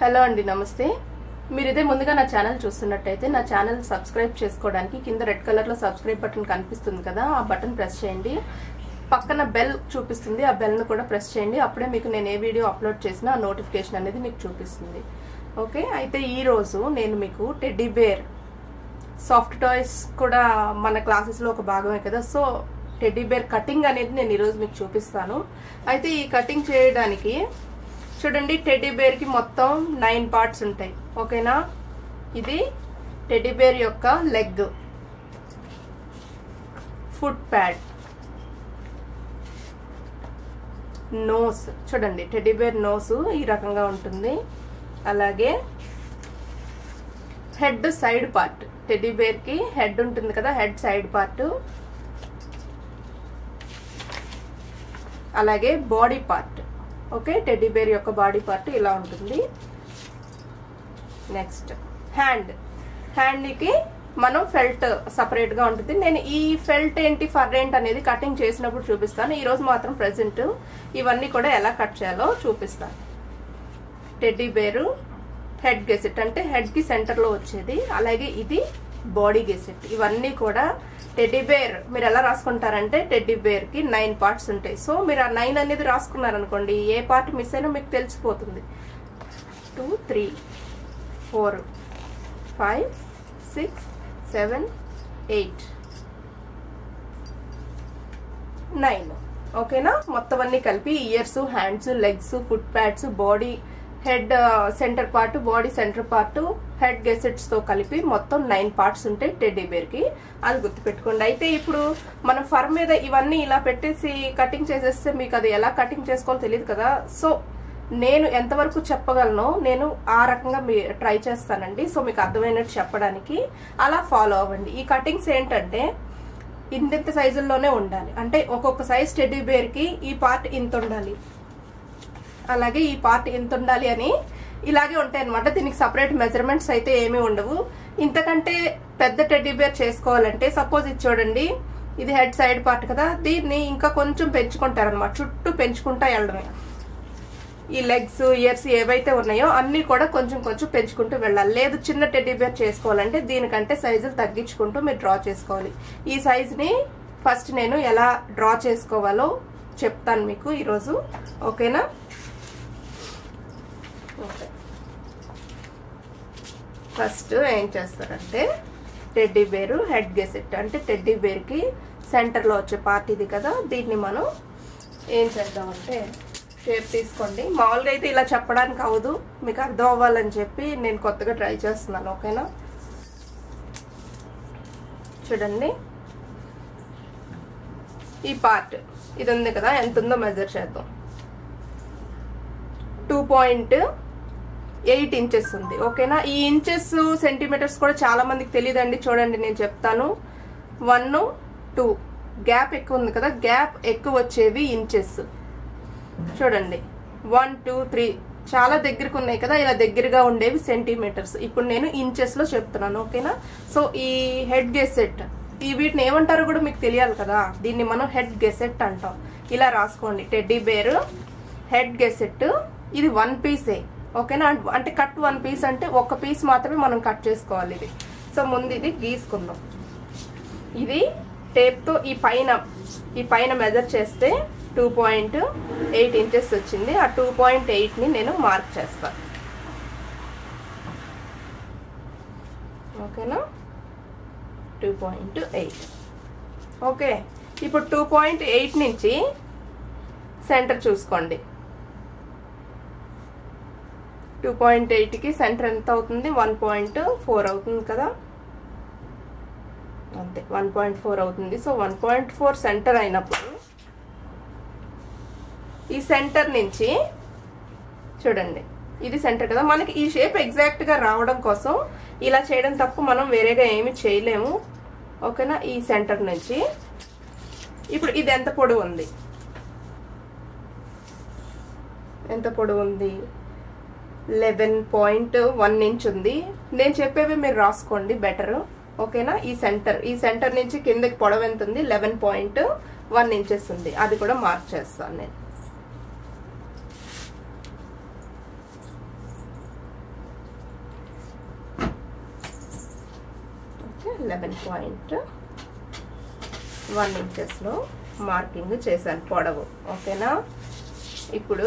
Hello అండి నమస్తే మీరు ఇదే ముందుగా నా ఛానల్ చూస్తున్నట్టయితే నా ఛానల్ సబ్స్క్రైబ్ చేసుకోవడానికి కింద రెడ్ కలర్ లో సబ్స్క్రైబ్ బటన్ కనిపిస్తుంది కదా ఆ బటన్ ప్రెస్ చేయండి పక్కన బెల్ చూపిస్తుంది ఆ బెల్ ను కూడా ప్రెస్ చేయండి అప్పుడే మీకు నేను ఏ వీడియో అప్లోడ్ చేసినా ఆ నోటిఫికేషన్ అనేది మీకు చూపిస్తుంది ఓకే అయితే ఈ రోజు నేను మీకు టెడ్డీ బేర్ సాఫ్ట్ టాయ్స్ కూడా మన క్లాసెస్లో ఒక భాగమే కదా సో టెడ్డీ బేర్ కటింగ్ అనేది నేను ఈరోజు మీకు చూపిస్తాను అయితే ఈ కటింగ్ చేయడానికి చూడండి టెడ్డీ బేర్కి మొత్తం నైన్ పార్ట్స్ ఉంటాయి ఓకేనా ఇది టెడ్డీ బేర్ యొక్క లెగ్ ఫుట్ ప్యాడ్ నోస్ చూడండి టెడ్డీ బేర్ నోసు ఈ రకంగా ఉంటుంది అలాగే head side part teddy bear కి హెడ్ ఉంటుంది కదా హెడ్ సైడ్ పార్ట్ అలాగే body part okay teddy bear యొక్క బాడీ పార్ట్ ఇలా ఉంటుంది నెక్స్ట్ హ్యాండ్ హ్యాండ్కి మనం ఫెల్ట్ సపరేట్ గా ఉంటుంది నేను ఈ ఫెల్ట్ ఏంటి ఫర్ ఏంటి అనేది కటింగ్ చేసినప్పుడు చూపిస్తాను ఈ రోజు మాత్రం ప్రెసెంట్ ఇవన్నీ కూడా ఎలా కట్ చేయాలో చూపిస్తాను టెడ్డీ బేరు హెడ్ గెసెట్ అంటే హెడ్ కి సెంటర్ లో వచ్చేది అలాగే ఇది బాడీ గెసెట్ ఇవన్నీ కూడా టెడ్డీ బేర్ మీరు ఎలా రాసుకుంటారంటే టెడ్డీ బేర్ కి నైన్ పార్ట్స్ ఉంటాయి సో మీరు ఆ నైన్ అనేది రాసుకున్నారనుకోండి ఏ పార్ట్ మిస్ అయినా మీకు తెలిసిపోతుంది two three four five six seven eight nine ఓకేనా మొత్తం అన్ని కలిపి ears hands legs foot pads body head centre part body centre part head gussets తో కలిపి మొత్తం నైన్ పార్ట్స్ ఉంటాయి టెడ్డీ బేర్ కి అది గుర్తుపెట్టుకోండి అయితే ఇప్పుడు మనం ఫర్ మీద ఇవన్నీ ఇలా పెట్టేసి కటింగ్ చేసేస్తే మీకు అది ఎలా కటింగ్ చేసుకోవాలో తెలియదు కదా సో నేను ఎంతవరకు చెప్పగలను నేను ఆ రకంగా మీ ట్రై చేస్తానండి సో మీకు అర్థమైనట్టు చెప్పడానికి అలా ఫాలో అవ్వండి ఈ కటింగ్స్ ఏంటంటే ఇంతింత సైజుల్లోనే ఉండాలి అంటే ఒక్కొక్క సైజ్ టెడ్డీ బేర్ కి ఈ పార్ట్ ఇంత ఉండాలి అలాగే ఈ పార్ట్ ఇంత ఉండాలి అని ఇలాగే ఉంటాయి అనమాట దీనికి సపరేట్ మెజర్మెంట్స్ అయితే ఏమీ ఉండవు ఇంతకంటే పెద్ద టెడ్డీ బేర్ చేసుకోవాలంటే సపోజ్ ఇది చూడండి ఇది హెడ్ సైడ్ పార్ట్ కదా దీన్ని ఇంకా కొంచెం పెంచుకుంటారనమాట చుట్టూ పెంచుకుంటా వెళ్ళడమే ఈ లెగ్స్ ఇయర్స్ ఏవైతే ఉన్నాయో అన్ని కూడా కొంచెం కొంచెం పెంచుకుంటూ వెళ్ళాలి లేదు చిన్న టెడ్డీ బేర్ చేసుకోవాలంటే దీనికంటే సైజులు తగ్గించుకుంటూ మీరు డ్రా చేసుకోవాలి ఈ సైజుని ఫస్ట్ నేను ఎలా డ్రా చేసుకోవాలో చెప్తాను మీకు ఈరోజు ఓకేనా ఓకే ఫస్ట్ ఏం చేస్తారంటే టెడ్డీ బేరు హెడ్ గెసెట్ అంటే టెడ్డీ బేర్కి సెంటర్లో వచ్చే పార్ట్ ఇది కదా దీన్ని మనం ఏం చేద్దామంటే షేప్ తీసుకోండి మామూలుగా అయితే ఇలా చెప్పడానికి అవదు మీకు అర్థం అవ్వాలని చెప్పి నేను కొత్తగా ట్రై చేస్తున్నాను ఓకేనా చూడండి ఈ పార్ట్ ఇది ఉంది కదా ఎంత ఉందో మెజర్ చేద్దాం టూ పాయింట్ ఎయిట్ ఇంచెస్ ఉంది ఓకేనా ఈ ఇంచెస్ సెంటీమీటర్స్ కూడా చాలా మందికి తెలియదండి చూడండి నేను చెప్తాను వన్ టూ గ్యాప్ ఎక్కువ ఉంది కదా గ్యాప్ ఎక్కువ వచ్చేవి ఇంచెస్ చూడండి వన్ టూ త్రీ చాలా దగ్గరకు ఉన్నాయి కదా ఇలా దగ్గరగా ఉండేవి సెంటీమీటర్స్ ఇప్పుడు నేను ఇంచెస్ లో చెప్తున్నాను ఓకేనా సో ఈ హెడ్ గెసెట్ ఈ వీటిని ఏమంటారో కూడా మీకు తెలియాలి కదా దీన్ని మనం హెడ్ గెసెట్ అంటాం ఇలా రాసుకోండి టెడ్డీ బేర్ హెడ్ గెసెట్ ఇది వన్ పీసే ఓకేనా అంటే కట్ వన్ పీస్ అంటే ఒక పీస్ మాత్రమే మనం కట్ చేసుకోవాలి ఇది సో ముందు ఇది గీసుకుందాం ఇది టేప్తో ఈ పైన ఈ పైన మెజర్ చేస్తే టూ పాయింట్ ఎయిట్ ఇంచెస్ వచ్చింది ఆ టూ పాయింట్ ఎయిట్ని నేను మార్క్ చేస్తాను ఓకేనా టూ పాయింట్ ఎయిట్ ఓకే ఇప్పుడు టూ పాయింట్ ఎయిట్ నుంచి సెంటర్ చూసుకోండి టూ పాయింట్ ఎయిట్కి సెంటర్ ఎంత అవుతుంది వన్ పాయింట్ ఫోర్ అవుతుంది కదా అంతే వన్ పాయింట్ ఫోర్ అవుతుంది so one point four centre అయినప్పుడు ఈ సెంటర్ నుంచి చూడండి ఇది సెంటర్ కదా మనకి ఈ షేప్ ఎగ్జాక్ట్గా రావడం కోసం ఇలా చేయడం తప్ప మనం వేరేగా ఏమి చేయలేము ఓకేనా ఈ సెంటర్ నుంచి ఇప్పుడు ఇది ఎంత పొడవు ఉంది ఎంత పొడవు ఉంది లెవెన్ పాయింట్ వన్ ఇంచ్ ఉంది నేను చెప్పేవి మీరు రాసుకోండి బెటర్ ఓకేనా ఈ సెంటర్ ఈ సెంటర్ నుంచి కిందకి పొడవు ఎంత ఉంది లెవెన్ పాయింట్ వన్ ఇంచెస్ ఉంది అది కూడా మార్క్ చేస్తాను నేను లెవెన్ పాయింట్ వన్ ఇంచెస్లో మార్కింగ్ చేశాను పొడవు ఓకేనా ఇప్పుడు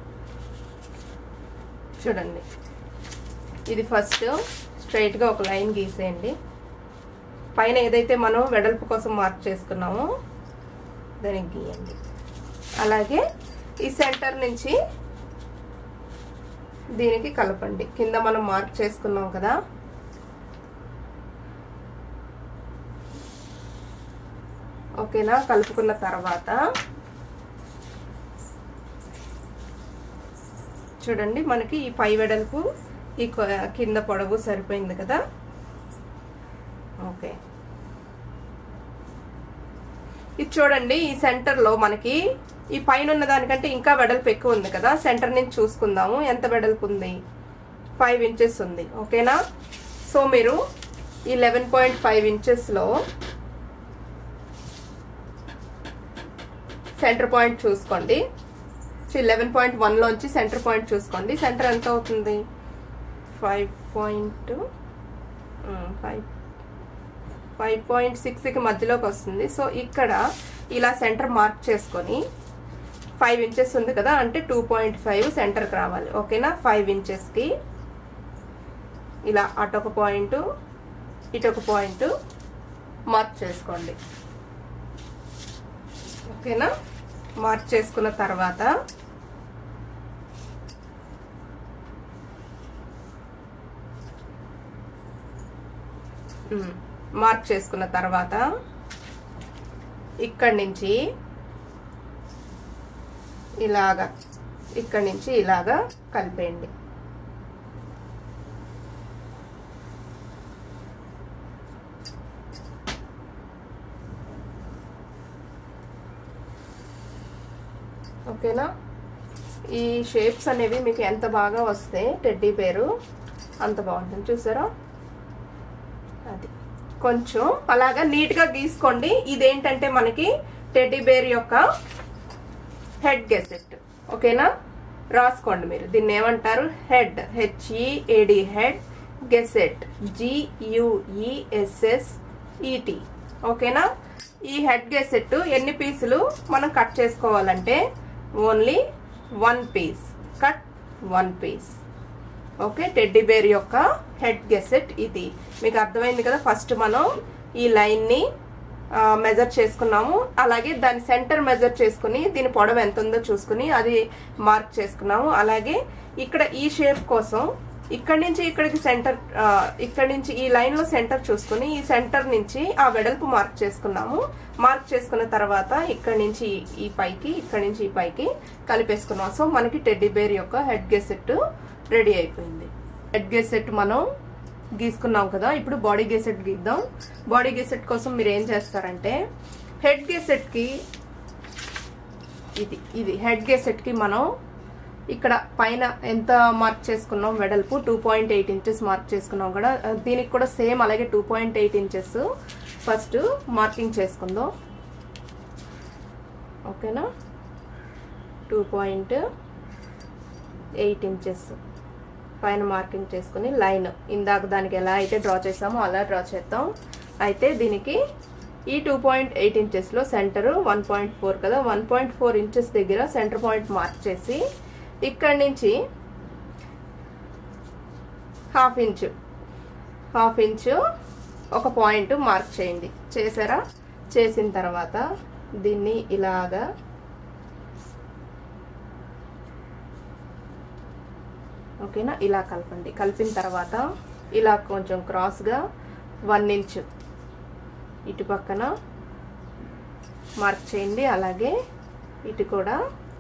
చూడండి ఇది ఫస్ట్ స్ట్రైట్గా ఒక లైన్ గీసేయండి పైన ఏదైతే మనం వెడల్పు కోసం మార్క్ చేసుకున్నామో దానికి గీయండి అలాగే ఈ సెంటర్ నుంచి దీనికి కలపండి కింద మనం మార్క్ చేసుకున్నాం కదా ఓకేనా కలుపుకున్న తర్వాత చూడండి మనకి ఈ పై వెడల్పు ఈ కింద పొడవు సరిపోయింది కదా ఓకే ఇది చూడండి ఈ సెంటర్లో మనకి ఈ పైన ఉన్న దానికంటే ఇంకా వెడల్పు ఎక్కువ ఉంది కదా సెంటర్ నుంచి చూసుకుందాము ఎంత వెడల్పు ఉంది ఫైవ్ ఇంచెస్ ఉంది ఓకేనా సో మీరు ఈ లెవెన్ పాయింట్ ఫైవ్ ఇంచెస్లో సెంటర్ పాయింట్ చూసుకోండి లెవెన్ పాయింట్ వన్లోంచి సెంటర్ పాయింట్ చూసుకోండి సెంటర్ ఎంత అవుతుంది five point five five point సిక్స్కి మధ్యలోకి వస్తుంది సో ఇక్కడ ఇలా సెంటర్ మార్క్ చేసుకొని ఫైవ్ ఇంచెస్ ఉంది కదా అంటే టూ పాయింట్ ఫైవ్ సెంటర్కి రావాలి ఓకేనా ఫైవ్ ఇంచెస్కి ఇలా అటొక పాయింట్ ఇటొక పాయింట్ మార్క్ చేసుకోండి ఓకేనా మార్క్ చేసుకున్న తర్వాత మార్క్ చేసుకున్న తర్వాత ఇక్కడి నుంచి ఇలాగా ఇక్కడి నుంచి ఇలాగా కలిపేయండి ఓకేనా ఈ షేప్స్ అనేవి మీకు ఎంత బాగా వస్తే టెడ్డీ పేరు అంత బాగుంటుంది చూసారా అది కొంచెం అలాగా నీట్గా గీసుకోండి ఇదేంటంటే మనకి టెడ్డీ బేర్ యొక్క హెడ్ గెసెట్ ఓకేనా రాసుకోండి మీరు దీన్ని ఏమంటారు head H E A D head gusset G U E S S E T ఓకేనా ఈ హెడ్ గెసెట్ ఎన్ని పీసులు మనం కట్ చేసుకోవాలంటే only one piece cut one piece okay teddy bear యొక్క హెడ్ గెసెట్ ఇది మీకు అర్థమైంది కదా ఫస్ట్ మనం ఈ లైన్ని మెజర్ చేసుకున్నాము అలాగే దాని సెంటర్ మెజర్ చేసుకుని దీని పొడవు ఎంత ఉందో చూసుకుని అది మార్క్ చేసుకున్నాము అలాగే ఇక్కడ ఈ షేప్ కోసం ఇక్కడ నుంచి ఇక్కడికి సెంటర్ ఇక్కడ నుంచి ఈ లైన్ లో సెంటర్ చూసుకుని ఈ సెంటర్ నుంచి ఆ వెడల్పు మార్క్ చేసుకున్నాము మార్క్ చేసుకున్న తర్వాత ఇక్కడ నుంచి ఈ పైకి ఇక్కడ నుంచి ఈ పైకి కలిపేసుకున్నాం సో మనకి టెడ్డీ బేర్ యొక్క హెడ్ గెసెట్ రెడీ అయిపోయింది హెడ్ గెసెట్ మనం గీసుకున్నాం కదా ఇప్పుడు బాడీ గెసెట్ గీద్దాం బాడీ గెసెట్ కోసం మీరు ఏం చేస్తారంటే హెడ్ గెసెట్కి ఇది ఇది హెడ్ గెసెట్కి మనం ఇక్కడ పైన ఎంత మార్క్ చేసుకున్నాం వెడల్పు two point eight inches mark చేసుకున్నాం కూడా దీనికి కూడా సేమ్ అలాగే two point eight inches first marking చేసుకుందాం ఓకేనా టూ పాయింట్ ఎయిట్ ఇంచెస్ పైన మార్కింగ్ చేసుకుని లైన్ ఇందాక దానికి ఎలా అయితే డ్రా చేసామో అలా డ్రా చేద్దాం అయితే దీనికి ఈ టూ పాయింట్ ఎయిట్ ఇంచెస్లో సెంటర్ వన్ పాయింట్ ఫోర్ కదా వన్ పాయింట్ ఫోర్ ఇంచెస్ దగ్గర సెంటర్ పాయింట్ మార్క్ చేసి ఇక్కడి నుంచి హాఫ్ ఇంచు హాఫ్ ఇంచు ఒక పాయింట్ మార్క్ చేయండి చేసారా చేసిన తర్వాత దీన్ని ఇలాగా ఓకేనా ఇలా కలపండి కలిపిన తర్వాత ఇలా కొంచెం క్రాస్గా వన్ ఇంచ్ ఇటు పక్కన మార్క్ చేయండి అలాగే ఇటు కూడా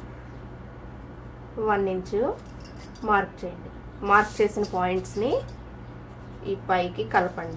వన్ ఇంచు మార్క్ చేయండి మార్క్ చేసిన పాయింట్స్ని ఈ పైకి కలపండి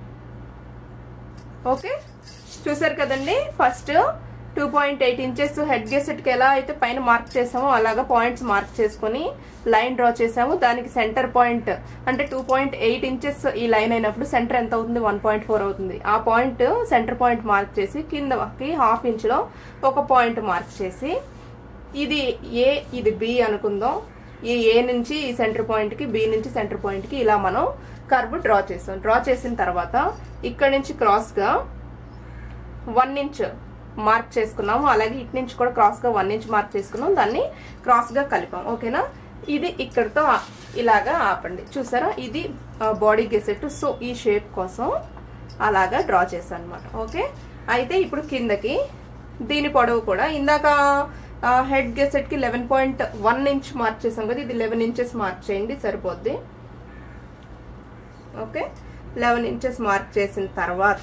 ఓకే చూసారు కదండి first two point eight inches head గెసెట్కి ఎలా అయితే పైన మార్క్ చేసామో అలాగా పాయింట్స్ మార్క్ చేసుకొని లైన్ డ్రా చేసాము దానికి సెంటర్ పాయింట్ అంటే టూ పాయింట్ ఎయిట్ ఇంచెస్ ఈ లైన్ అయినప్పుడు సెంటర్ ఎంత అవుతుంది వన్ పాయింట్ ఫోర్ అవుతుంది ఆ పాయింట్ సెంటర్ పాయింట్ మార్క్ చేసి కిందకి హాఫ్ ఇంచ్లో ఒక పాయింట్ మార్క్ చేసి ఇది ఏ ఇది బి అనుకుందాం ఈ ఏ నుంచి ఈ సెంటర్ పాయింట్కి బి నుంచి సెంటర్ పాయింట్కి ఇలా మనం కర్వ్ డ్రా చేసాం డ్రా చేసిన తర్వాత ఇక్కడ నుంచి క్రాస్గా వన్ ఇంచ్ మార్క్ చేసుకున్నాము అలాగే ఇటు నుంచి కూడా క్రాస్గా వన్ ఇంచ్ మార్క్ చేసుకున్నాం దాన్ని క్రాస్గా కలిపాం ఓకేనా ఇది ఇక్కడతో ఆ- ఇలాగా ఆపండి చూసారా ఇది బాడీ గెసెట్ సో ఈ షేప్ కోసం అలాగా డ్రా చేశాను అనమాట ఓకే అయితే ఇప్పుడు కిందకి దీని పొడవు కూడా ఇందాక హెడ్ గెసెట్ కి eleven point one inch mark చేసాం కదా ఇది లెవెన్ ఇంచెస్ మార్క్ చేయండి సరిపోద్ది ఓకే లెవెన్ ఇంచెస్ మార్క్ చేసిన తర్వాత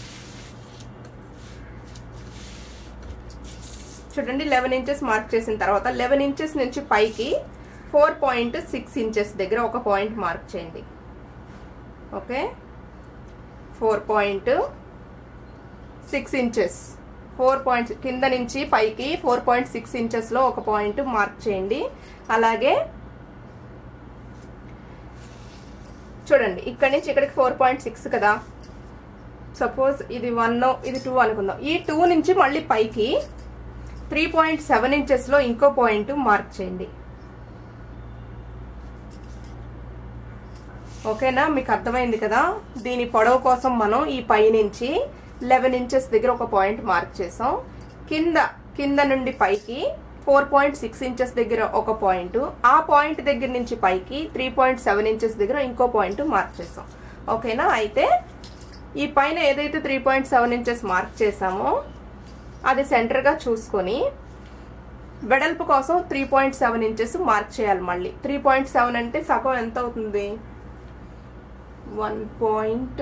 చూడండి లెవెన్ ఇంచెస్ మార్క్ చేసిన తర్వాత లెవెన్ ఇంచెస్ నుంచి పైకి ఫోర్ పాయింట్ సిక్స్ ఇంచెస్ దగ్గర ఒక పాయింట్ మార్క్ చేయండి okay four point six inches four point కింద నుంచి పైకి ఫోర్ పాయింట్ సిక్స్ ఇంచెస్లో ఒక పాయింట్ మార్క్ చేయండి అలాగే చూడండి ఇక్కడ నుంచి ఇక్కడికి ఫోర్ పాయింట్ సిక్స్ కదా సపోజ్ ఇది వన్ ఇది టూ అనుకుందాం ఈ టూ నుంచి మళ్ళీ పైకి త్రీ పాయింట్ సెవెన్ ఇంచెస్లో ఇంకో పాయింట్ మార్క్ చేయండి ఓకేనా మీకు అర్థమైంది కదా దీని పొడవు కోసం మనం ఈ పై నుంచి లెవెన్ ఇంచెస్ దగ్గర ఒక పాయింట్ మార్క్ చేసాం కింద కింద నుండి పైకి ఫోర్ పాయింట్ సిక్స్ ఇంచెస్ దగ్గర ఒక పాయింట్ ఆ పాయింట్ దగ్గర నుంచి పైకి త్రీ పాయింట్ సెవెన్ ఇంచెస్ దగ్గర ఇంకో పాయింట్ మార్క్ చేసాం ఓకేనా అయితే ఈ పైన ఏదైతే three point seven inches mark చేసామో అది సెంటర్గా చూసుకొని వెడల్పు కోసం three point seven inches mark చేయాలి మళ్ళీ త్రీ పాయింట్ సెవెన్ అంటే సగం ఎంత అవుతుంది one point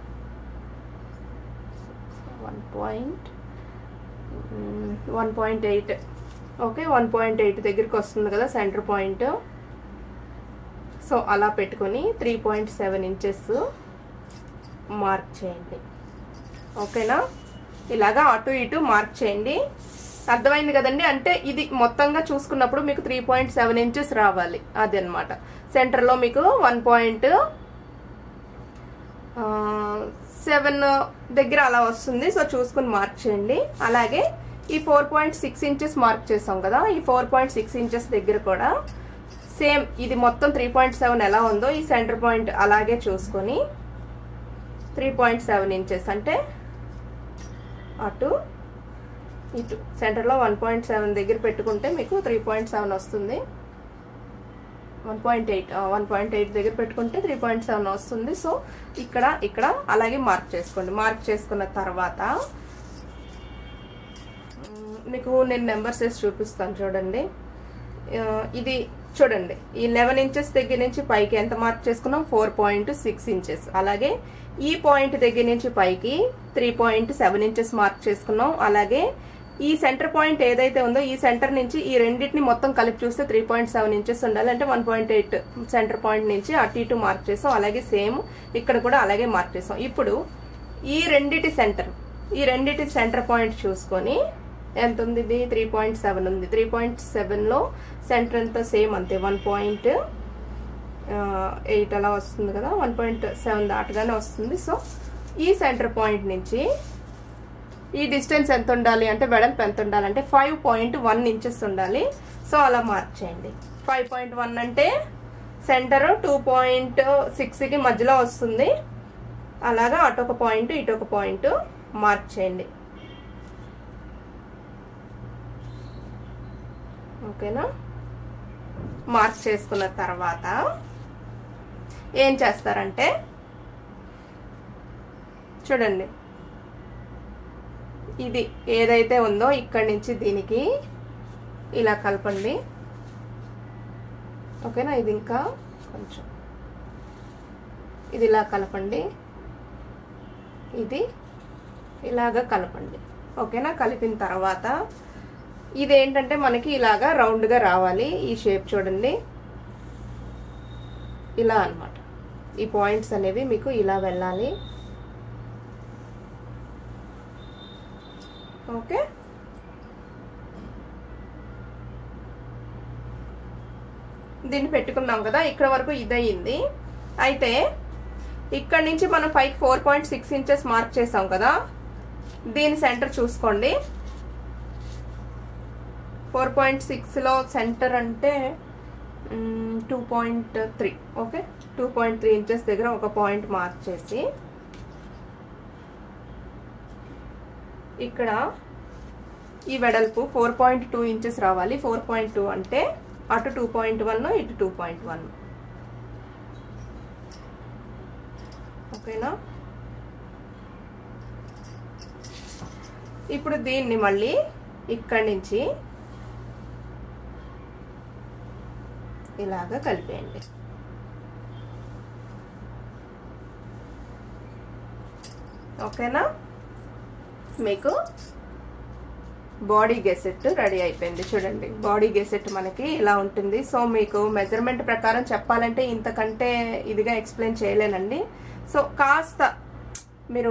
one point one point eight okay one point eight దగ్గరికి వస్తుంది కదా సెంటర్ పాయింట్ సో అలా పెట్టుకొని three point seven inches mark చేయండి ఓకేనా ఇలాగా అటు ఇటు మార్క్ చేయండి అర్థమైంది కదండి అంటే ఇది మొత్తంగా చూసుకున్నప్పుడు మీకు త్రీ పాయింట్ సెవెన్ ఇంచెస్ రావాలి అది అనమాట సెంటర్లో మీకు వన్ పాయింట్ సెవెన్ దగ్గర అలా వస్తుంది సో చూసుకుని మార్క్ చేయండి అలాగే ఈ four point six inches mark చేసాం కదా ఈ ఫోర్ పాయింట్ సిక్స్ ఇంచెస్ దగ్గర కూడా సేమ్ ఇది మొత్తం త్రీ పాయింట్ సెవెన్ ఎలా ఉందో ఈ సెంటర్ పాయింట్ అలాగే చూసుకొని త్రీ పాయింట్ సెవెన్ ఇంచెస్ అంటే అటు ఇటు సెంటర్లో వన్ పాయింట్ సెవెన్ దగ్గర పెట్టుకుంటే మీకు త్రీ పాయింట్ సెవెన్ వస్తుంది one point eight one point eight దగ్గర పెట్టుకుంటే త్రీ పాయింట్ సెవెన్ వస్తుంది సో ఇక్కడ ఇక్కడ అలాగే మార్క్ చేసుకోండి మార్క్ చేసుకున్న తర్వాత మ్, మీకు నేను నెంబర్స్ వేసి చూపిస్తాను చూడండి ఆ, ఇది చూడండి ఈ లెవెన్ ఇంచెస్ దగ్గర నుంచి పైకి ఎంత మార్క్ చేసుకున్నాం ఫోర్ పాయింట్ సిక్స్ ఇంచెస్ అలాగే ఈ పాయింట్ దగ్గర నుంచి పైకి three point seven inches mark చేసుకున్నాం అలాగే ఈ సెంటర్ పాయింట్ ఏదైతే ఉందో ఈ సెంటర్ నుంచి ఈ రెండింటిని మొత్తం కలిపి చూస్తే త్రీ పాయింట్ సెవెన్ ఇంచెస్ ఉండాలి అంటే one point eight centre point నుంచి అటు ఇటు మార్క్ చేసాం అలాగే సేమ్ ఇక్కడ కూడా అలాగే మార్క్ చేసాం ఇప్పుడు ఈ రెండిటి సెంటర్ ఈ రెండిటి సెంటర్ పాయింట్ చూసుకొని ఎంత ఉంది ఇది త్రీ పాయింట్ సెవెన్ ఉంది త్రీ పాయింట్ సెవెన్లో సెంటర్ ఎంత సేమ్ అంతే వన్ పాయింట్ ఎయిట్ అలా వస్తుంది కదా వన్ పాయింట్ సెవెన్ దాటగానే వస్తుంది సో ఈ సెంటర్ పాయింట్ నుంచి ఈ డిస్టెన్స్ ఎంత ఉండాలి అంటే వెడల్పు ఎంత ఉండాలి అంటే ఫైవ్ పాయింట్ వన్ ఇంచెస్ ఉండాలి సో అలా మార్క్ చేయండి ఫైవ్ పాయింట్ వన్ అంటే సెంటర్ టూ పాయింట్ సిక్స్కి మధ్యలో వస్తుంది అలాగా అటు ఒక పాయింట్ ఇటు ఒక పాయింట్ మార్క్ చేయండి ఓకేనా మార్క్ చేసుకున్న తర్వాత ఏం చేస్తారంటే చూడండి ఇది ఏదైతే ఉందో ఇక్కడి నుంచి దీనికి ఇలా కలపండి ఓకేనా ఇది ఇంకా కొంచెం ఇది ఇలా కలపండి ఇది ఇలాగా కలపండి ఓకేనా కలిపిన తర్వాత ఇదేంటంటే మనకి ఇలాగా రౌండ్గా రావాలి ఈ షేప్ చూడండి ఇలా అన్నమాట ఈ పాయింట్స్ అనేవి మీకు ఇలా వెళ్ళాలి ఓకే దీన్ని పెట్టుకున్నాం కదా ఇక్కడ వరకు ఇదయింది అయితే ఇక్కడ నుంచి మనం పైకి four point six inches mark చేసాం కదా దీని సెంటర్ చూసుకోండి ఫోర్ పాయింట్ సిక్స్లో సెంటర్ అంటే two point three okay two point three inches దగ్గర ఒక పాయింట్ మార్క్ చేసి ఇక్కడ ఈ వెడల్పు ఫోర్ పాయింట్ టూ ఇంచెస్ రావాలి ఫోర్ పాయింట్ టూ అంటే అటు టూ పాయింట్ వన్ ఇటు టూ పాయింట్ వన్ ఓకేనా ఇప్పుడు దీన్ని మళ్ళీ ఇక్కడి నుంచి ఇలాగా కలిపేయండి ఓకేనా మీకు బాడీ గెసెట్ రెడీ అయిపోయింది చూడండి బాడీ గెసెట్ మనకి ఇలా ఉంటుంది సో మీకు మెజర్మెంట్ ప్రకారం చెప్పాలంటే ఇంతకంటే ఇదిగా ఎక్స్ప్లెయిన్ చేయలేనండి సో కాస్త మీరు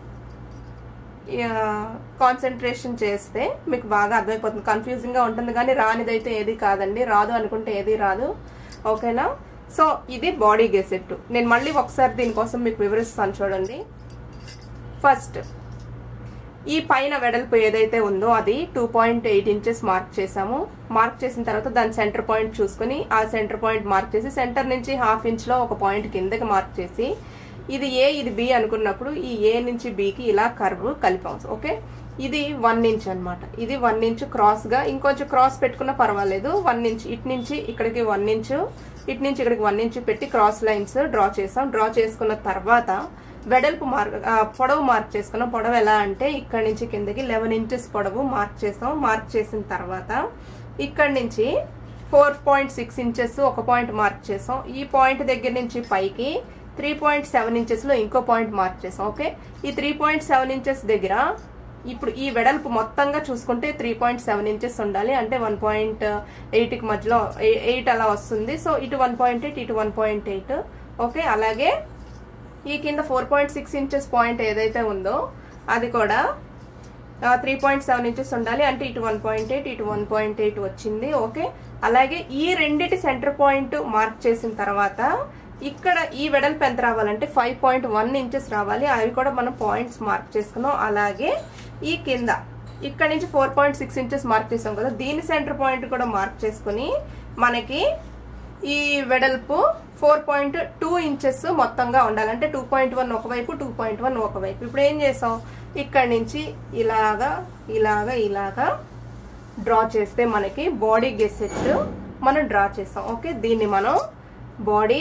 కాన్సన్ట్రేషన్ చేస్తే మీకు బాగా అర్థమైపోతుంది కన్ఫ్యూజింగ్గా ఉంటుంది కానీ రానిదైతే ఏది కాదండి రాదు అనుకుంటే ఏది రాదు ఓకేనా సో ఇది బాడీ గెసెట్ నేను మళ్ళీ ఒకసారి దీనికోసం మీకు వివరిస్తాను చూడండి ఫస్ట్ ఈ పైన వెడల్పు ఏదైతే ఉందో అది two point eight inches mark చేసాము మార్క్ చేసిన తర్వాత దాని సెంటర్ పాయింట్ చూసుకుని ఆ సెంటర్ పాయింట్ మార్క్ చేసి సెంటర్ నుంచి హాఫ్ ఇంచ్ లో ఒక పాయింట్ కిందకి మార్క్ చేసి ఇది ఏ ఇది బి అనుకున్నప్పుడు ఈ ఏ నుంచి బికి ఇలా కర్వ్ కలిపాం ఓకే ఇది వన్ ఇంచ్ అనమాట ఇది వన్ ఇంచ్ క్రాస్ గా ఇంకొంచెం క్రాస్ పెట్టుకున్నా పర్వాలేదు వన్ ఇంచ్ ఇటు నుంచి ఇక్కడికి వన్ ఇంచ్ ఇటు నుంచి ఇక్కడికి వన్ ఇంచ్ పెట్టి క్రాస్ లైన్స్ డ్రా చేసాం డ్రా చేసుకున్న తర్వాత వెడల్పు మార్క్ పొడవు మార్క్ చేసుకున్నాం పొడవు ఎలా అంటే ఇక్కడ నుంచి కిందకి లెవెన్ ఇంచెస్ పొడవు మార్క్ చేసాం మార్క్ చేసిన తర్వాత ఇక్కడ నుంచి ఫోర్ పాయింట్ సిక్స్ ఇంచెస్ ఒక పాయింట్ మార్క్ చేసాం ఈ పాయింట్ దగ్గర నుంచి పైకి త్రీ పాయింట్ సెవెన్ ఇంచెస్లో ఇంకో పాయింట్ మార్క్ చేసాం ఓకే ఈ త్రీ పాయింట్ సెవెన్ ఇంచెస్ దగ్గర ఇప్పుడు ఈ వెడల్పు మొత్తంగా చూసుకుంటే త్రీ పాయింట్ సెవెన్ ఇంచెస్ ఉండాలి అంటే వన్ పాయింట్ ఎయిట్కి మధ్యలో ఎయిట్ అలా వస్తుంది సో ఇటు వన్ పాయింట్ ఎయిట్ ఇటు వన్ పాయింట్ ఎయిట్ ఓకే అలాగే ఈ కింద four point six inches point ఏదైతే ఉందో అది కూడా త్రీ పాయింట్ సెవెన్ ఇంచెస్ ఉండాలి అంటే ఇటు వన్ పాయింట్ ఎయిట్ ఇటు వన్ పాయింట్ ఎయిట్ వచ్చింది ఓకే అలాగే ఈ రెండిటి సెంటర్ పాయింట్ మార్క్ చేసిన తర్వాత ఇక్కడ ఈ వెడల్పు ఎంత రావాలంటే ఫైవ్ పాయింట్ వన్ ఇంచెస్ రావాలి అవి కూడా మనం పాయింట్స్ మార్క్ చేసుకున్నాం అలాగే ఈ కింద ఇక్కడ నుంచి four point six inches mark చేసాం కదా దీని సెంటర్ పాయింట్ కూడా మార్క్ చేసుకుని మనకి ఈ వెడల్పు ఫోర్ పాయింట్ టూ ఇంచెస్ మొత్తంగా ఉండాలి అంటే టూ పాయింట్ వన్ ఒకవైపు టూ పాయింట్ వన్ ఒకవైపు ఇప్పుడు ఏం చేసాం ఇక్కడ నుంచి ఇలాగా ఇలాగా ఇలాగా డ్రా చేస్తే మనకి బాడీ గెసెట్ మనం డ్రా చేసాం ఓకే దీన్ని మనం బాడీ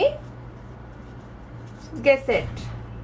గెసెట్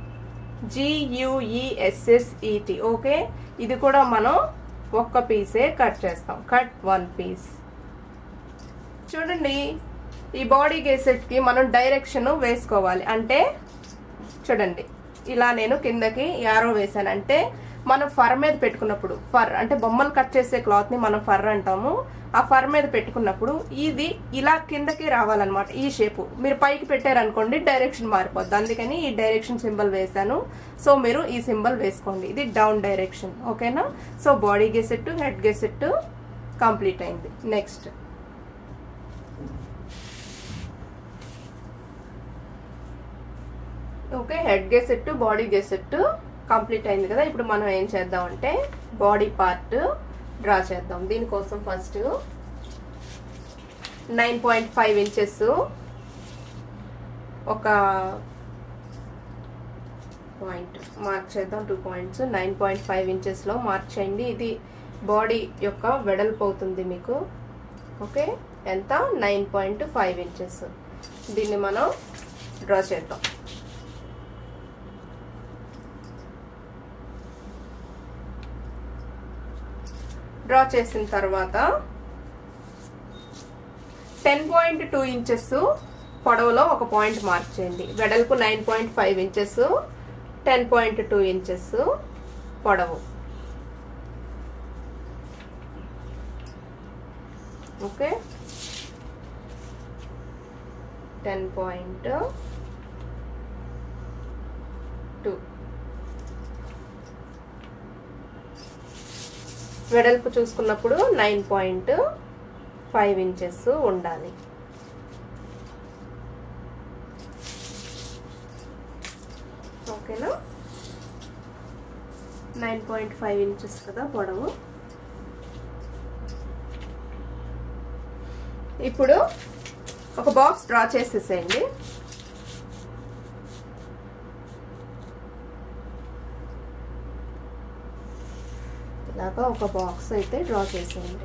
జియుఈఎస్ఎస్ఈటి ఓకే ఇది కూడా మనం ఒక్క పీసే కట్ చేస్తాం కట్ వన్ పీస్ చూడండి ఈ బాడీ గేసెట్ కి మనం డైరెక్షన్ వేసుకోవాలి అంటే చూడండి ఇలా నేను కిందకి యారో వేసాను అంటే మనం ఫర్ మీద పెట్టుకున్నప్పుడు ఫర్ అంటే బొమ్మలు కట్ చేసే క్లాత్ ని మనం ఫర్ అంటాము ఆ ఫర్ మీద పెట్టుకున్నప్పుడు ఇది ఇలా కిందకి రావాలన్నమాట ఈ షేపు మీరు పైకి పెట్టారనుకోండి డైరెక్షన్ మారిపోద్ది అందుకని ఈ డైరెక్షన్ సింబల్ వేసాను సో మీరు ఈ సింబల్ వేసుకోండి ఇది డౌన్ డైరెక్షన్ ఓకేనా so body gusset head gusset complete అయింది next okay head gusset body gusset complete అయింది కదా ఇప్పుడు మనం ఏం చేద్దాం అంటే బాడీ పార్ట్ డ్రా చేద్దాం దీనికోసం first nine point five inches ఒక పాయింట్ మార్క్ చేద్దాం two points nine point five ఇంచెస్లో మార్క్ చేయండి ఇది బాడీ యొక్క వెడల్పు అవుతుంది మీకు ఓకే ఎంత నైన్ పాయింట్ ఫైవ్ ఇంచెస్ దీన్ని మనం డ్రా చేద్దాం డ్రా చేసిన తర్వాత టెన్ పాయింట్ టూ ఇంచెస్ పొడవులో ఒక పాయింట్ మార్క్ చేయండి వెడల్పు nine point five inches ten point two inches పొడవు ఓకే టెన్ పాయింట్ టూ వెడల్పు చూసుకున్నప్పుడు నైన్ పాయింట్ ఫైవ్ ఇంచెస్ ఉండాలి ఓకేనా నైన్ పాయింట్ ఫైవ్ ఇంచెస్ కదా పొడవు ఇప్పుడు ఒక బాక్స్ డ్రా చేసేసేయండి ఇలాగా ఒక బాక్స్ అయితే డ్రా చేసేయండి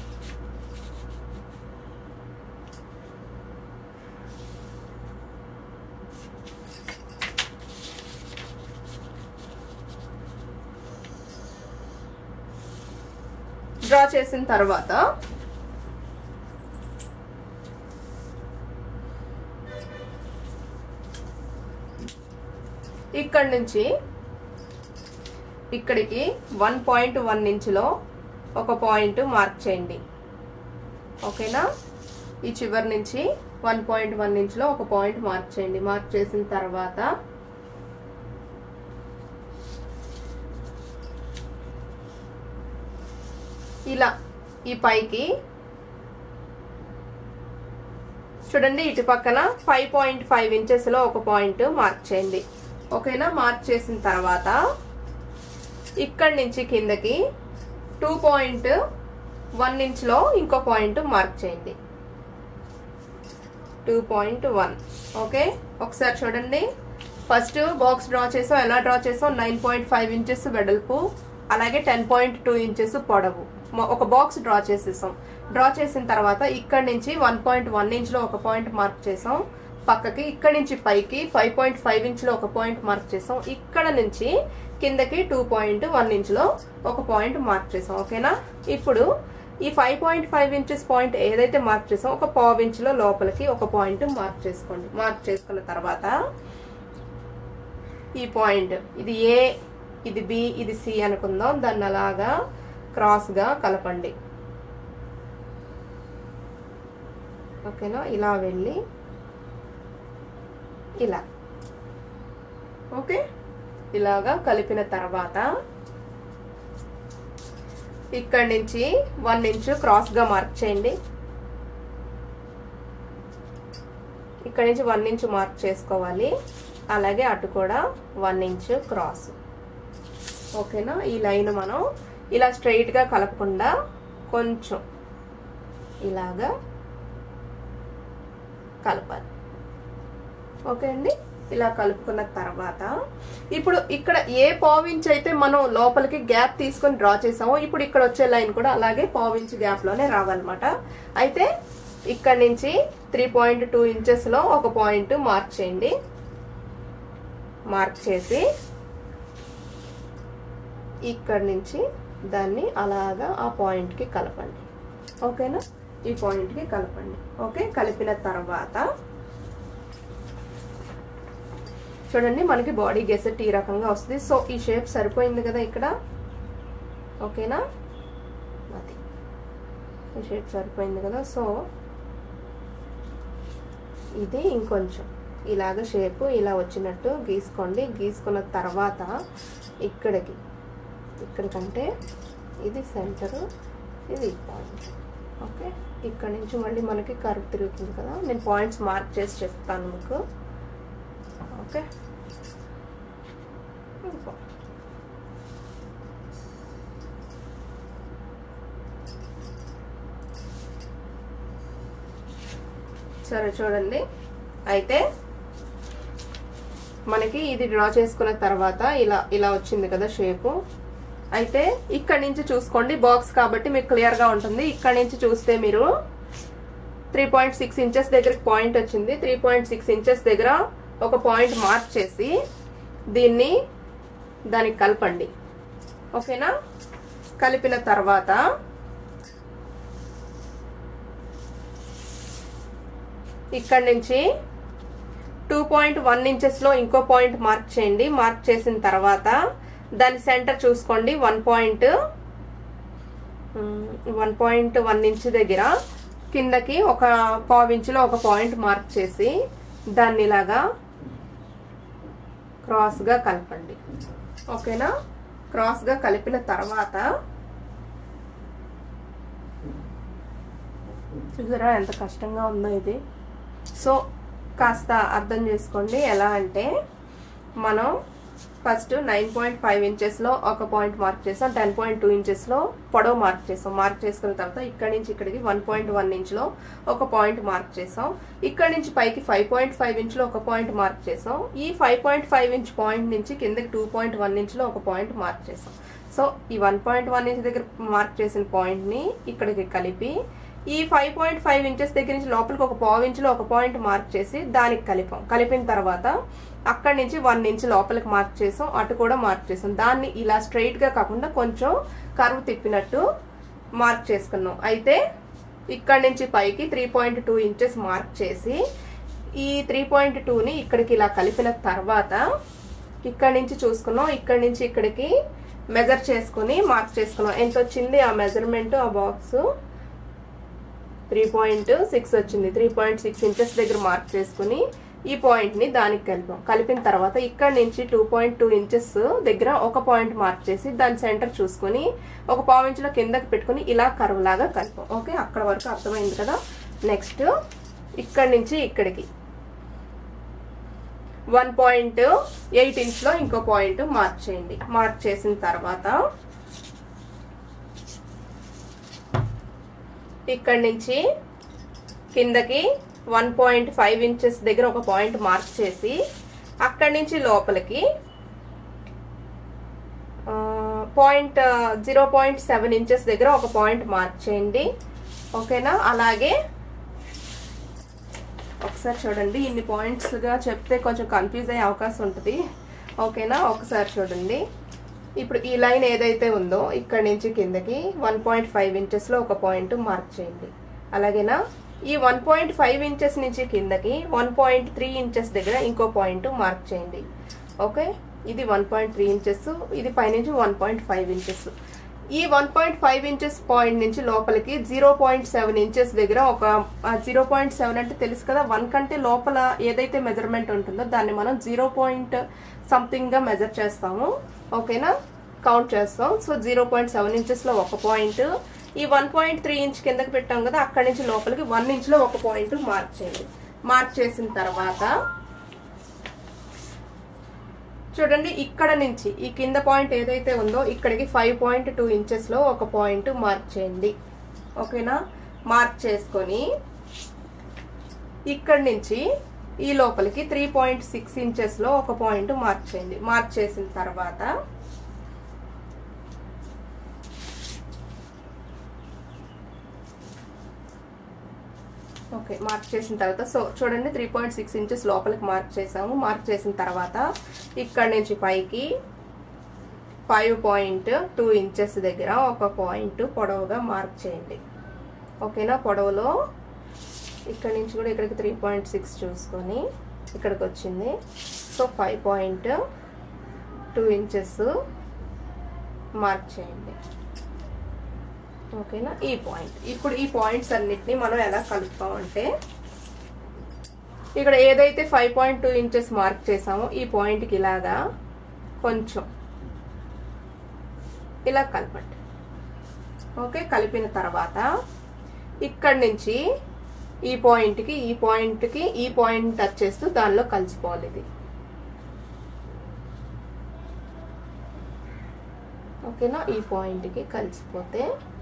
డ్రా చేసిన తర్వాత ఇక్కడ నుంచి ఇక్కడికి వన్ పాయింట్ వన్ ఇంచులో ఒక పాయింట్ మార్క్ చేయండి ఓకేనా ఈ చివరి నుంచి వన్ పాయింట్ వన్ ఇంచులో ఒక పాయింట్ మార్క్ చేయండి మార్క్ చేసిన తర్వాత ఇలా ఈ పైకి చూడండి ఇటు పక్కన ఫైవ్ పాయింట్ ఫైవ్ ఇంచెస్లో ఒక పాయింట్ మార్క్ చేయండి ఓకేనా మార్క్ చేసిన తర్వాత ఇక్కడి నుంచి కిందకి టూ పాయింట్ వన్ ఇంచ్లో ఇంకో పాయింట్ మార్క్ చేయండి టూ పాయింట్ వన్ ఓకే ఒకసారి చూడండి ఫస్ట్ బాక్స్ డ్రా చేసాం ఎలా డ్రా చేసాం నైన్ పాయింట్ ఫైవ్ ఇంచెస్ వెడల్పు అలాగే టెన్ పాయింట్ టూ ఇంచెస్ పొడవు ఒక బాక్స్ డ్రా చేసేసాం డ్రా చేసిన తర్వాత ఇక్కడ నుంచి వన్ పాయింట్ వన్ ఇంచ్లో ఒక పాయింట్ మార్క్ చేసాం పక్కకి ఇక్కడ నుంచి పైకి ఫైవ్ పాయింట్ ఫైవ్ ఇంచ్లో ఒక పాయింట్ మార్క్ చేసాం ఇక్కడ నుంచి కిందకి టూ పాయింట్ వన్ ఇంచ్లో ఒక పాయింట్ మార్క్ చేసాం ఓకేనా ఇప్పుడు ఈ five point five inches point ఏదైతే మార్క్ చేసాం ఒక పావు ఇంచులో లోపలికి ఒక పాయింట్ మార్క్ చేసుకోండి మార్క్ చేసుకున్న తర్వాత ఈ పాయింట్ ఇది ఏ ఇది బి ఇది సి అనుకుందాం దాన్ని అలాగా క్రాస్గా కలపండి ఓకేనా ఇలా వెళ్ళి ఇలా ఓకే ఇలాగా కలిపిన తర్వాత ఇక్కడ నుంచి వన్ ఇంచు క్రాస్గా మార్క్ చేయండి ఇక్కడ నుంచి వన్ ఇంచ్ మార్క్ చేసుకోవాలి అలాగే అటు కూడా వన్ ఇంచ్ క్రాస్ ఓకేనా ఈ లైన్ మనం ఇలా స్ట్రైట్గా కలపకుండా కొంచెం ఇలాగా కలపాలి ఓకే అండి ఇలా కలుపుకున్న తర్వాత ఇప్పుడు ఇక్కడ ఏ పావించ్ అయితే మనం లోపలికి గ్యాప్ తీసుకొని డ్రా చేసామో ఇప్పుడు ఇక్కడ వచ్చే లైన్ కూడా అలాగే పావించ్ గ్యాప్లోనే రావాలన్నమాట అయితే ఇక్కడ నుంచి త్రీ పాయింట్ టూ ఇంచెస్లో ఒక పాయింట్ మార్క్ చేయండి మార్క్ చేసి ఇక్కడ నుంచి దాన్ని అలాగా ఆ పాయింట్కి కలపండి ఓకేనా ఈ పాయింట్కి కలపండి ఓకే కలిపిన తర్వాత చూడండి మనకి బాడీ గెసెట్ ఈ రకంగా వస్తుంది సో ఈ షేప్ సరిపోయింది కదా ఇక్కడ ఓకేనా అది ఈ షేప్ సరిపోయింది కదా సో ఇది ఇంకొంచెం ఇలాగ షేపు ఇలా వచ్చినట్టు గీసుకోండి గీసుకున్న తర్వాత ఇక్కడికి ఇక్కడికంటే ఇది సెంటరు ఇది పాయింట్ ఓకే ఇక్కడ నుంచి మళ్ళీ మనకి కర్వ్ తిరుగుతుంది కదా నేను పాయింట్స్ మార్క్ చేసి చెప్తాను మీకు ఓకే సరే చూడండి అయితే మనకి ఇది డ్రా చేసుకున్న తర్వాత ఇలా ఇలా వచ్చింది కదా షేపు అయితే ఇక్కడ నుంచి చూసుకోండి బాక్స్ కాబట్టి మీకు క్లియర్గా ఉంటుంది ఇక్కడ నుంచి చూస్తే మీరు త్రీ పాయింట్ సిక్స్ ఇంచెస్ దగ్గరికి పాయింట్ వచ్చింది త్రీ పాయింట్ సిక్స్ ఇంచెస్ దగ్గర ఒక పాయింట్ మార్క్ చేసి దీన్ని దానికి కలపండి ఓకేనా కలిపిన తర్వాత ఇక్కడ నుంచి టూ పాయింట్ వన్ ఇంచెస్లో ఇంకో పాయింట్ మార్క్ చేయండి మార్క్ చేసిన తర్వాత దాని సెంటర్ చూసుకోండి one point one point one inch దగ్గర కిందకి ఒక పావు ఇంచులో ఒక పాయింట్ మార్క్ చేసి దాన్ని ఇలాగా క్రాస్గా కలపండి ఓకేనా క్రాస్గా కలిపిన తర్వాత చూసారా ఎంత కష్టంగా ఉందో ఇది సో కాస్త అర్థం చేసుకోండి ఎలా అంటే మనం ఫస్ట్ నైన్ పాయింట్ ఫైవ్ ఇంచెస్లో ఒక పాయింట్ మార్క్ చేసాం టెన్ పాయింట్ టూ ఇంచెస్లో పొడవు మార్క్ చేసాం మార్క్ చేసుకున్న తర్వాత ఇక్కడి నుంచి ఇక్కడికి వన్ పాయింట్ వన్ ఇంచ్లో ఒక పాయింట్ మార్క్ చేసాం ఇక్కడి నుంచి పైకి ఫైవ్ పాయింట్ ఫైవ్ ఇంచ్లో ఒక పాయింట్ మార్క్ చేసాం ఈ five point five inch point నుంచి కిందకి టూ పాయింట్ వన్ ఇంచ్లో ఒక పాయింట్ మార్క్ చేసాం సో ఈ వన్ పాయింట్ వన్ ఇంచ్ దగ్గర మార్క్ చేసిన పాయింట్ని ఇక్కడికి కలిపి ఈ ఫైవ్ పాయింట్ ఫైవ్ ఇంచెస్ దగ్గర నుంచి లోపలికి ఒక పావు ఇంచులో ఒక పాయింట్ మార్క్ చేసి దానికి కలిపాం కలిపిన తర్వాత అక్కడి నుంచి వన్ ఇంచ్ లోపలికి మార్క్ చేసాం అటు కూడా మార్క్ చేసాం దాన్ని ఇలా స్ట్రైట్ గా కాకుండా కొంచెం కరువు తిప్పినట్టు మార్క్ చేసుకున్నాం అయితే ఇక్కడి నుంచి పైకి three point two inches mark చేసి ఈ త్రీ పాయింట్ టూని ఇక్కడికి ఇలా కలిపిన తర్వాత ఇక్కడి నుంచి చూసుకున్నాం ఇక్కడి నుంచి ఇక్కడికి మెజర్ చేసుకుని మార్క్ చేసుకున్నాం ఎంత వచ్చింది ఆ మెజర్మెంట్ ఆ బాక్స్ త్రీ పాయింట్ సిక్స్ వచ్చింది త్రీ పాయింట్ సిక్స్ ఇంచెస్ దగ్గర మార్క్ చేసుకుని ఈ పాయింట్ని దానికి కలిపాం కలిపిన తర్వాత ఇక్కడ నుంచి టూ పాయింట్ టూ ఇంచెస్ దగ్గర ఒక పాయింట్ మార్క్ చేసి దాని సెంటర్ చూసుకొని ఒక పావు ఇంచులో కిందకి పెట్టుకుని ఇలా కరువు లాగా కలిపాం ఓకే అక్కడ వరకు అర్థమైంది కదా నెక్స్ట్ ఇక్కడ నుంచి ఇక్కడికి వన్ పాయింట్ ఎయిట్ ఇంచ్లో ఇంకో పాయింట్ మార్క్ చేయండి మార్క్ చేసిన తర్వాత ఇక్కడి నుంచి కిందకి వన్ పాయింట్ ఫైవ్ ఇంచెస్ దగ్గర ఒక పాయింట్ మార్క్ చేసి అక్కడి నుంచి లోపలికి point zero point seven inches దగ్గర ఒక పాయింట్ మార్క్ చేయండి ఓకేనా అలాగే ఒకసారి చూడండి ఇన్ని పాయింట్స్గా చెప్తే కొంచెం కన్ఫ్యూజ్ అయ్యే అవకాశం ఉంటుంది ఓకేనా ఒకసారి చూడండి ఇప్పుడు ఈ లైన్ ఏదైతే ఉందో ఇక్కడ నుంచి కిందకి వన్ పాయింట్ ఫైవ్ ఇంచెస్లో ఒక పాయింట్ మార్క్ చేయండి అలాగేనా ఈ వన్ పాయింట్ ఫైవ్ ఇంచెస్ నుంచి కిందకి వన్ పాయింట్ త్రీ ఇంచెస్ దగ్గర ఇంకో పాయింట్ మార్క్ చేయండి ఓకే ఇది వన్ పాయింట్ త్రీ ఇంచెస్ ఇది పైనుంచి వన్ పాయింట్ ఫైవ్ ఇంచెస్ ఈ one point five inches point నుంచి లోపలికి జీరో పాయింట్ సెవెన్ ఇంచెస్ దగ్గర ఒక జీరో పాయింట్ సెవెన్ అంటే తెలుసు కదా వన్ కంటే లోపల ఏదైతే మెజర్మెంట్ ఉంటుందో దాన్ని మనం జీరో పాయింట్ సంథింగ్గా మెజర్ చేస్తాము ఓకేనా కౌంట్ చేస్తాం సో జీరో పాయింట్ సెవెన్ ఇంచెస్లో ఒక పాయింట్ ఈ వన్ పాయింట్ త్రీ ఇంచ్ కిందకి పెట్టాం కదా అక్కడి నుంచి లోపలికి వన్ ఇంచ్లో ఒక పాయింట్ మార్క్ చేయండి మార్క్ చేసిన తర్వాత చూడండి ఇక్కడ నుంచి ఈ కింద పాయింట్ ఏదైతే ఉందో ఇక్కడికి ఫైవ్ పాయింట్ టూ ఇంచెస్లో ఒక పాయింట్ మార్క్ చేయండి ఓకేనా మార్క్ చేసుకొని ఇక్కడి నుంచి ఈ లోపలికి త్రీ పాయింట్ సిక్స్ ఇంచెస్లో ఒక పాయింట్ మార్క్ చేయండి మార్క్ చేసిన తర్వాత ఓకే మార్క్ చేసిన తర్వాత సో చూడండి త్రీ పాయింట్ సిక్స్ ఇంచెస్ లోపలికి మార్క్ చేసాము మార్క్ చేసిన తర్వాత ఇక్కడ నుంచి పైకి ఫైవ్ పాయింట్ టూ ఇంచెస్ దగ్గర ఒక పాయింట్ పొడవుగా మార్క్ చేయండి ఓకేనా పొడవులో ఇక్కడ నుంచి కూడా ఇక్కడికి త్రీ పాయింట్ సిక్స్ చూసుకొని ఇక్కడికి వచ్చింది so five point two inches mark చేయండి ఓకేనా ఈ పాయింట్ ఇప్పుడు ఈ పాయింట్స్ అన్నిటిని మనం ఎలా కలుపుతామంటే ఇక్కడ ఏదైతే five point two inches mark చేసామో ఈ పాయింట్కి ఇలాగా కొంచెం ఇలా కలపండి ఓకే కలిపిన తర్వాత ఇక్కడి నుంచి ఈ పాయింట్కి ఈ పాయింట్కి ఈ పాయింట్ టచ్ చేస్తూ దానిలో కలిసిపోవాలి ఇది ఓకేనా ఈ పాయింట్కి కలిసిపోతే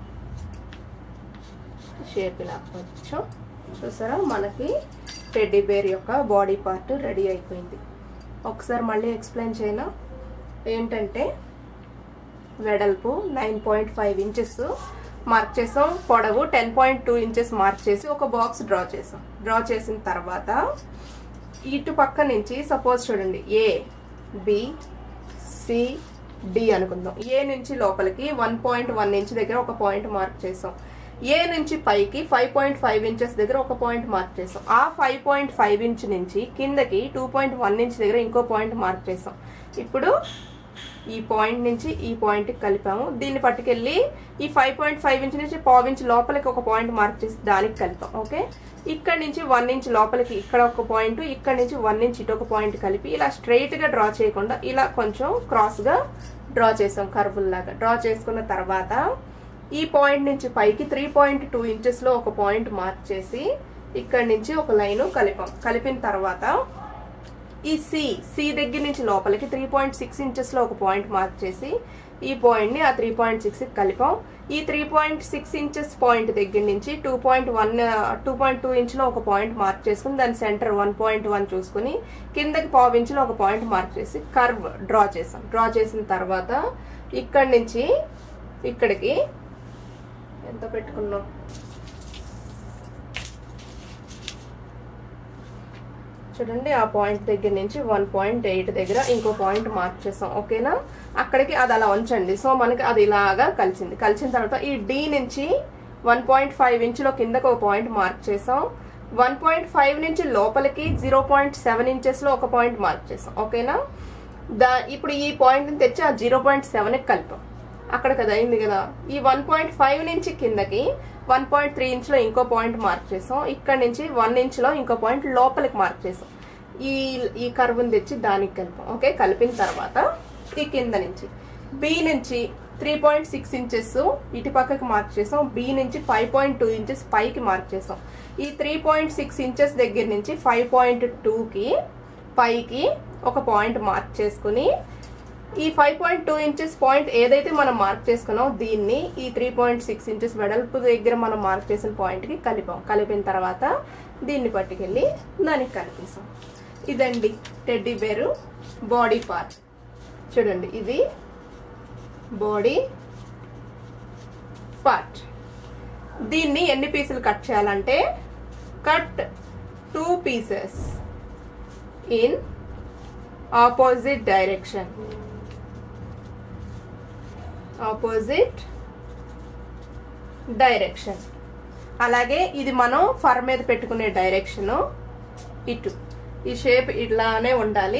షేప్ ఇలా కొంచెం చూసారా మనకి టెడ్డీ బేర్ యొక్క బాడీ పార్ట్ రెడీ అయిపోయింది ఒకసారి మళ్ళీ ఎక్స్ప్లెయిన్ చేయనా ఏంటంటే వెడల్పు nine point five inches mark చేసాం పొడవు ten point two inches mark చేసి ఒక బాక్స్ డ్రా చేసాం డ్రా చేసిన తర్వాత ఇటు పక్క నుంచి సపోజ్ చూడండి ఏ బి సి డి అనుకుందాం ఏ నుంచి లోపలికి వన్ పాయింట్ వన్ ఇంచ్ దగ్గర ఒక పాయింట్ మార్క్ చేసాం ఏ నుంచి పైకి ఫైవ్ పాయింట్ ఫైవ్ ఇంచెస్ దగ్గర ఒక పాయింట్ మార్క్ చేసాం ఆ ఫైవ్ పాయింట్ ఫైవ్ ఇంచ్ నుంచి కిందకి టూ పాయింట్ వన్ ఇంచ్ దగ్గర ఇంకో పాయింట్ మార్క్ చేసాం ఇప్పుడు ఈ పాయింట్ నుంచి ఈ పాయింట్కి కలిపాము దీన్ని పట్టుకెళ్ళి ఈ ఫైవ్ పాయింట్ ఫైవ్ ఇంచ్ నుంచి పావు ఇంచ్ లోపలికి ఒక పాయింట్ మార్క్ చేసి దానికి కలిపాం ఓకే ఇక్కడ నుంచి వన్ ఇంచ్ లోపలికి ఇక్కడ ఒక పాయింట్ ఇక్కడ నుంచి వన్ ఇంచ్ ఇటు ఒక పాయింట్ కలిపి ఇలా స్ట్రైట్గా డ్రా చేయకుండా ఇలా కొంచెం క్రాస్గా డ్రా చేసాం కర్బుల్ లాగా డ్రా చేసుకున్న తర్వాత ఈ పాయింట్ నుంచి పైకి త్రీ పాయింట్ టూ ఇంచెస్లో ఒక పాయింట్ మార్క్ చేసి ఇక్కడ నుంచి ఒక లైన్ కలిపాం కలిపిన తర్వాత ఈ సి సి దగ్గర నుంచి లోపలికి త్రీ పాయింట్ సిక్స్ ఇంచెస్లో ఒక పాయింట్ మార్క్ చేసి ఈ పాయింట్ని ఆ త్రీ పాయింట్ సిక్స్ కలిపాం ఈ three point six inches point దగ్గర నుంచి two point one two point two ఇంచ్లో ఒక పాయింట్ మార్క్ చేసుకుని దాని సెంటర్ వన్ పాయింట్ వన్ చూసుకుని కిందకి పావు ఇంచులో ఒక పాయింట్ మార్క్ చేసి కర్వ్ డ్రా చేసాం డ్రా చేసిన తర్వాత ఇక్కడి నుంచి ఇక్కడికి ఎంత పెట్టుకున్నాం చూడండి ఆ పాయింట్ దగ్గర నుంచి వన్ పాయింట్ ఎయిట్ దగ్గర ఇంకో పాయింట్ మార్క్ చేసాం ఓకేనా అక్కడికి అది అలా ఉంచండి సో మనకి అది ఇలాగా కలిసింది కలిసిన తర్వాత ఈ డి నుంచి వన్ పాయింట్ ఫైవ్ ఇంచులో కిందకు ఒక పాయింట్ మార్క్ చేసాం వన్ పాయింట్ ఫైవ్ నుంచి లోపలికి జీరో పాయింట్ సెవెన్ ఇంచెస్లో ఒక పాయింట్ మార్క్ చేసాం ఓకేనా దా ఇప్పుడు ఈ పాయింట్ని తెచ్చి ఆ జీరో పాయింట్ సెవెన్కి కలిపాం అక్కడ కదా అయింది కదా ఈ వన్ పాయింట్ ఫైవ్ నుంచి కిందకి వన్ పాయింట్ త్రీ ఇంచ్లో ఇంకో పాయింట్ మార్క్ చేసాం ఇక్కడ నుంచి వన్ ఇంచ్లో ఇంకో పాయింట్ లోపలికి మార్క్ చేసాం ఈ ఈ కర్వ్ని తెచ్చి దానికి కలిపాం ఓకే కలిపిన తర్వాత ఈ కింద నుంచి బి నుంచి త్రీ పాయింట్ సిక్స్ ఇంచెస్ ఇటు పక్కకి మార్క్ చేసాం బి నుంచి ఫైవ్ పాయింట్ టూ ఇంచెస్ పైకి మార్క్ చేసాం ఈ త్రీ పాయింట్ సిక్స్ ఇంచెస్ దగ్గర నుంచి ఫైవ్ పాయింట్ టూకి పైకి ఒక పాయింట్ మార్క్ చేసుకుని ఈ five point two inches point ఏదైతే మనం మార్క్ చేసుకున్నామో దీన్ని ఈ త్రీ పాయింట్ సిక్స్ ఇంచెస్ వెడల్పు దగ్గర మనం మార్క్ చేసిన పాయింట్కి కలిపాం కలిపిన తర్వాత దీన్ని పట్టుకెళ్ళి దానికి కలిపేసాం ఇదండి టెడ్డీ బేరు బాడీ పార్ట్ చూడండి ఇది బాడీ పార్ట్ దీన్ని ఎన్ని పీసులు కట్ చేయాలంటే cut two pieces in opposite direction opposite direction అలాగే ఇది మనం ఫర్ మీద పెట్టుకునే డైరెక్షను ఇటు ఈ షేప్ ఇట్లానే ఉండాలి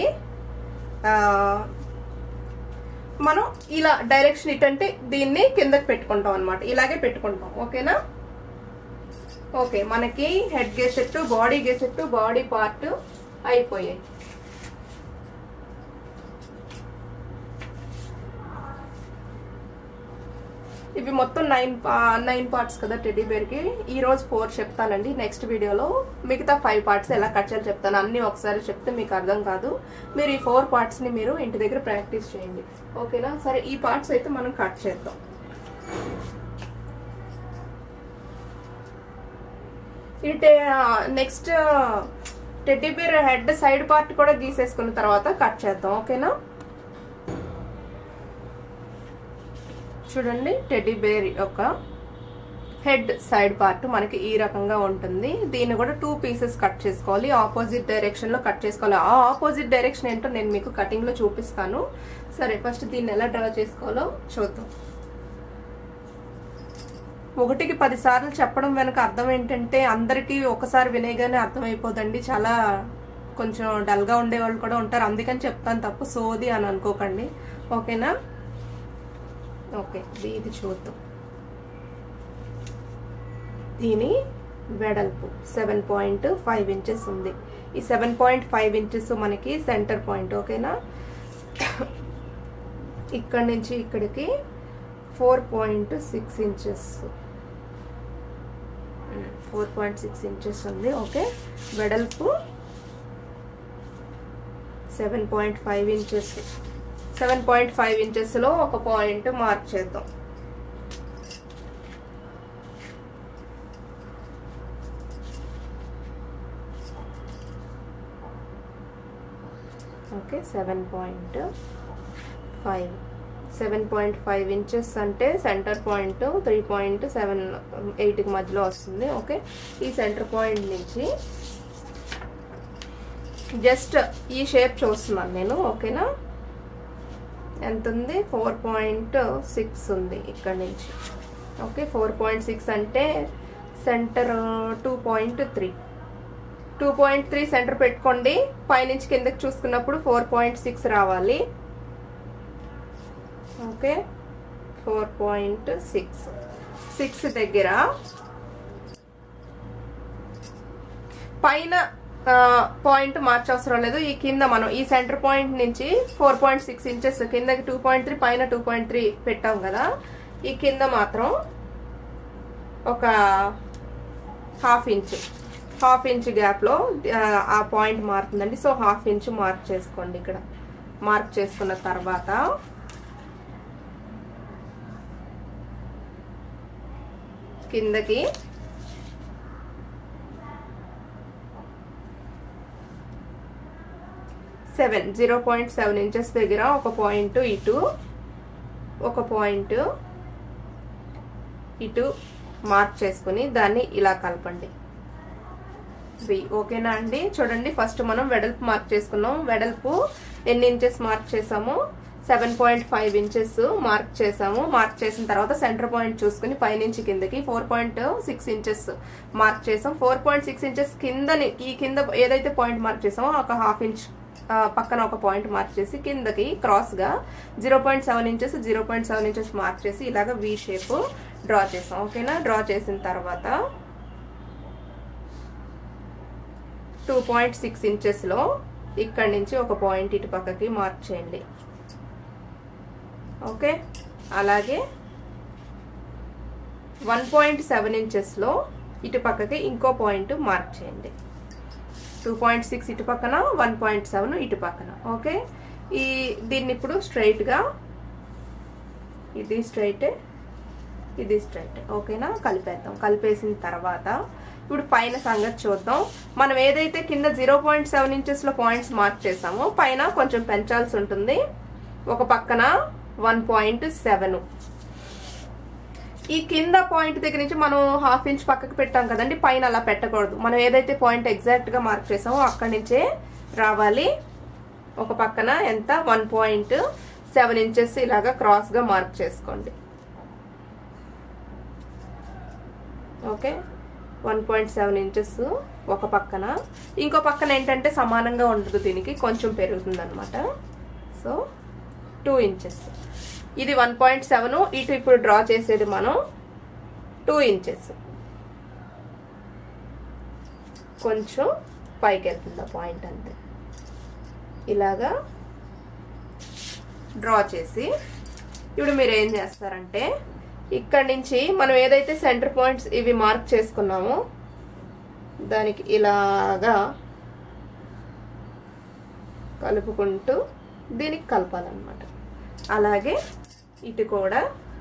మనం ఇలా డైరెక్షన్ ఇటు అంటే దీన్ని కిందకి పెట్టుకుంటాం అనమాట ఇలాగే పెట్టుకుంటాం ఓకేనా ఓకే మనకి head gusset body gusset body part అయిపోయాయి ఇవి మొత్తం నైన్ నైన్ పార్ట్స్ కదా టెడ్డీ బేర్కి ఈ రోజు ఫోర్ చెప్తానండి నెక్స్ట్ వీడియోలో మిగతా ఫైవ్ పార్ట్స్ ఎలా కట్ చేయాలో చెప్తాను అన్ని ఒకసారి చెప్తే మీకు అర్థం కాదు మీరు ఈ ఫోర్ పార్ట్స్ని మీరు ఇంటి దగ్గర ప్రాక్టీస్ చేయండి ఓకేనా సరే ఈ పార్ట్స్ అయితే మనం కట్ చేద్దాం ఈ next teddy bear head side part కూడా గీసేసుకున్న తర్వాత కట్ చేద్దాం ఓకేనా చూడండి టెడ్డీ బేర్ యొక్క హెడ్ సైడ్ పార్ట్ మనకి ఈ రకంగా ఉంటుంది దీన్ని కూడా టూ పీసెస్ కట్ చేసుకోవాలి ఆపోజిట్ డైరెక్షన్ లో కట్ చేసుకోవాలి ఆ ఆపోజిట్ డైరెక్షన్ ఏంటో నేను మీకు కటింగ్ లో చూపిస్తాను సరే ఫస్ట్ దీన్ని ఎలా డ్రా చేసుకోవాలో చూద్దాం ఒకటికి పది సార్లు చెప్పడం వెనక అర్థం ఏంటంటే అందరికీ ఒకసారి వినేగానే అర్థమైపోదండి చాలా కొంచెం డల్గా ఉండేవాళ్ళు కూడా ఉంటారు అందుకని చెప్తాను తప్పు సోది అని అనుకోకండి ఓకేనా ఓకే ఇది చూద్దాం దీని వెడల్పు సెవెన్ పాయింట్ ఫైవ్ ఇంచెస్ ఉంది ఈ సెవెన్ పాయింట్ ఫైవ్ ఇంచెస్ మనకి సెంటర్ పాయింట్ ఓకేనా ఇక్కడ నుంచి ఇక్కడికి four point six inches four point six inches ఉంది ఓకే వెడల్పు seven point five inches seven point five ఇంచెస్లో ఒక పాయింట్ మార్క్ చేద్దాం okay seven point five seven point five inches అంటే centre point three point seven ఎయిట్కి మధ్యలో వస్తుంది okay ఈ సెంటర్ పాయింట్ నుంచి జస్ట్ ఈ షేప్ చూస్తున్నాను నేను ఓకేనా ఎంత ఉంది ఫోర్ పాయింట్ సిక్స్ ఉంది ఇక్కడ నుంచి ఓకే ఫోర్ పాయింట్ సిక్స్ అంటే centre two point three two point three centre పెట్టుకోండి పైనుంచి కిందకి చూసుకున్నప్పుడు ఫోర్ పాయింట్ సిక్స్ రావాలి okay four point six six దగ్గర పైన పాయింట్ మార్చవసరం లేదు ఈ కింద మనం ఈ సెంటర్ పాయింట్ నుంచి ఫోర్ పాయింట్ సిక్స్ ఇంచెస్ కిందకి టూ పాయింట్ త్రీ పైన టూ పాయింట్ త్రీ పెట్టాం కదా ఈ కింద మాత్రం ఒక హాఫ్ ఇంచ్ హాఫ్ ఇంచ్ గ్యాప్లో ఆ పాయింట్ మారుతుందండి సో హాఫ్ ఇంచ్ మార్క్ చేసుకోండి ఇక్కడ మార్క్ చేసుకున్న తర్వాత కిందకి seven zero point seven inches దగ్గర ఒక పాయింట్ ఇటు ఒక పాయింట్ ఇటు మార్క్ చేసుకుని దాన్ని ఇలా కలపండి వి ఓకేనా అండి చూడండి ఫస్ట్ మనం వెడల్పు మార్క్ చేసుకున్నాం వెడల్పు ఎన్ని ఇంచెస్ మార్క్ చేసాము seven point five inches mark చేసాము మార్క్ చేసిన తర్వాత సెంటర్ పాయింట్ చూసుకుని పైనుంచి కిందకి four point six inches mark చేసాం ఫోర్ పాయింట్ సిక్స్ ఇంచెస్ కిందని ఈ కింద ఏదైతే పాయింట్ మార్క్ చేసామో ఒక హాఫ్ ఇంచ్ పక్కన ఒక పాయింట్ మార్క్ చేసి కిందకి క్రాస్ గా zero point seven inches zero point seven inches mark చేసి ఇలాగ వి షేప్ డ్రా చేసాం ఓకేనా డ్రా చేసిన తర్వాత టూ పాయింట్ సిక్స్ ఇంచెస్లో ఇక్కడి నుంచి ఒక పాయింట్ ఇటు పక్కకి మార్క్ చేయండి ఓకే అలాగే వన్ పాయింట్ సెవెన్ ఇంచెస్లో ఇటు పక్కకి ఇంకో పాయింట్ మార్క్ చేయండి టూ పాయింట్ సిక్స్ ఇటు పక్కన వన్ పాయింట్ సెవెన్ ఇటు పక్కన ఓకే ఈ దీన్ని ఇప్పుడు స్ట్రైట్గా ఇది స్ట్రైట్ ఇది స్ట్రైట్ ఓకేనా కలిపేద్దాం కలిపేసిన తర్వాత ఇప్పుడు పైన సంగతి చూద్దాం మనం ఏదైతే కింద జీరో పాయింట్ సెవెన్ ఇంచెస్లో పాయింట్స్ మార్క్ చేసామో పైన కొంచెం పెంచాల్సి ఉంటుంది ఒక పక్కన వన్ పాయింట్ సెవెన్ ఈ కింద పాయింట్ దగ్గర నుంచి మనం హాఫ్ ఇంచ్ పక్కకు పెట్టాం కదండి పైన అలా పెట్టకూడదు మనం ఏదైతే పాయింట్ ఎగ్జాక్ట్ గా మార్క్ చేసామో అక్కడి నుంచే రావాలి ఒక పక్కన ఎంత వన్ పాయింట్ సెవెన్ ఇంచెస్ ఇలాగా క్రాస్ గా మార్క్ చేసుకోండి okay one point seven inches ఒక పక్కన ఇంకో పక్కన ఏంటంటే సమానంగా ఉండదు దీనికి కొంచెం పెరుగుతుంది అనమాట సో టూ ఇంచెస్ ఇది వన్ పాయింట్ సెవెన్ ఇటు ఇప్పుడు డ్రా చేసేది మనం టూ ఇంచెస్ కొంచెం పైకి వెళ్తుంది ఆ పాయింట్ అంతే ఇలాగా డ్రా చేసి ఇప్పుడు మీరు ఏం చేస్తారంటే ఇక్కడి నుంచి మనం ఏదైతే సెంటర్ పాయింట్స్ ఇవి మార్క్ చేసుకున్నామో దానికి ఇలాగా కలుపుకుంటూ దీనికి కలపాలన్నమాట అలాగే ఇటు కూడా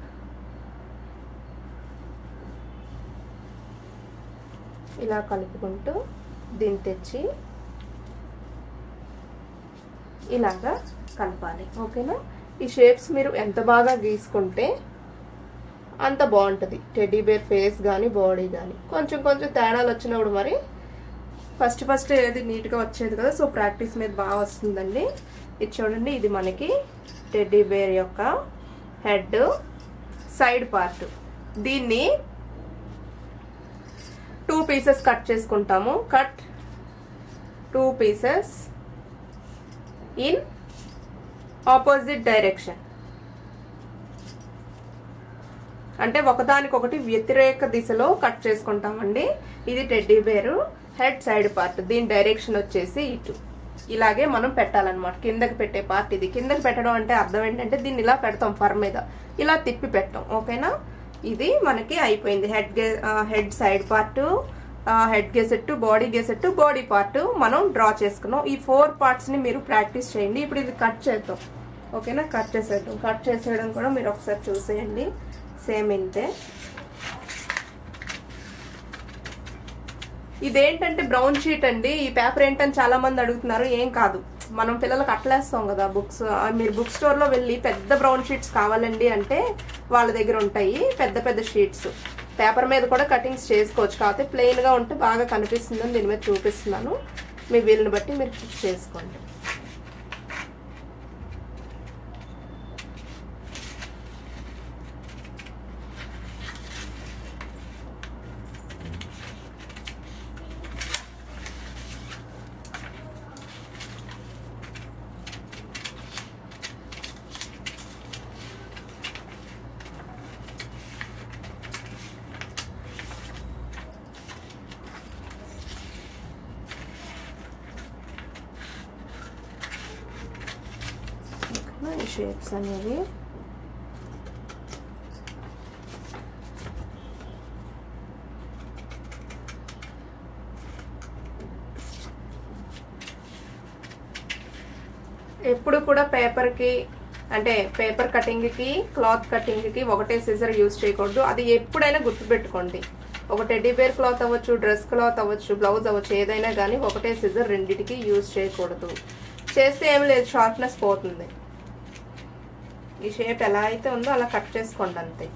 ఇలా కలుపుకుంటూ దీన్ని తెచ్చి ఇలాగా కలపాలి ఓకేనా ఈ షేప్స్ మీరు ఎంత బాగా గీసుకుంటే అంత బాగుంటుంది టెడ్డీ బేర్ ఫేస్ కానీ బాడీ కానీ కొంచెం కొంచెం తేడాలు వచ్చినప్పుడు మరి ఫస్ట్ ఫస్ట్ ఏది నీట్గా వచ్చేది కదా సో ప్రాక్టీస్ మీద బాగా వస్తుందండి ఇది చూడండి ఇది మనకి టెడ్డీ బేర్ యొక్క హెడ్ సైడ్ పార్ట్ దీన్ని టూ పీసెస్ కట్ చేసుకుంటాము cut two pieces in opposite direction అంటే ఒకదానికొకటి వ్యతిరేక దిశలో కట్ చేసుకుంటామండి ఇది teddy bear head side part దీని డైరెక్షన్ వచ్చేసి ఇటు ఇలాగే మనం పెట్టాలన్నమాట కిందకి పెట్టే పార్ట్ ఇది కిందకి పెట్టడం అంటే అర్థం ఏంటంటే దీన్ని ఇలా పెడతాం ఫర్ మీద ఇలా తిప్పి పెట్టాం ఓకేనా ఇది మనకి అయిపోయింది హెడ్ గే head side part head gusset body gusset body part మనం డ్రా చేసుకున్నాం ఈ ఫోర్ పార్ట్స్ని మీరు ప్రాక్టీస్ చేయండి ఇప్పుడు ఇది కట్ చేద్దాం ఓకేనా కట్ చేసేద్దాం కట్ చేసేయడం కూడా మీరు ఒకసారి చూసేయండి సేమ్ ఇంతే ఇదేంటంటే బ్రౌన్ షీట్ అండి ఈ పేపర్ ఏంటని చాలా మంది అడుగుతున్నారు ఏం కాదు మనం పిల్లలకు అట్లేస్తాం కదా బుక్స్ మీరు బుక్ స్టోర్ లో వెళ్ళి పెద్ద బ్రౌన్ షీట్స్ కావాలండి అంటే వాళ్ళ దగ్గర ఉంటాయి పెద్ద పెద్ద షీట్స్ పేపర్ మీద కూడా కటింగ్స్ చేసుకోవచ్చు కాకపోతే ప్లెయిన్ గా ఉంటే బాగా కనిపిస్తుందని దీని మీద చూపిస్తున్నాను మీ వీలుని బట్టి మీరు ఫిక్స్ చేసుకోండి ఈ షేప్స్ అనేవి ఎప్పుడు కూడా పేపర్కి అంటే పేపర్ కటింగ్కి క్లాత్ కటింగ్కి ఒకటే సిజర్ యూజ్ చేయకూడదు అది ఎప్పుడైనా గుర్తుపెట్టుకోండి ఒక టెడ్డీ బేర్ క్లాత్ అవ్వచ్చు డ్రెస్ క్లాత్ అవ్వచ్చు బ్లౌజ్ అవ్వచ్చు ఏదైనా కానీ ఒకటే సిజర్ రెండిటికి యూజ్ చేయకూడదు చేస్తే ఏం లేదు షార్ప్నెస్ పోతుంది ఈ షేప్ ఎలా అయితే ఉందో అలా కట్ చేసుకోండి అంతే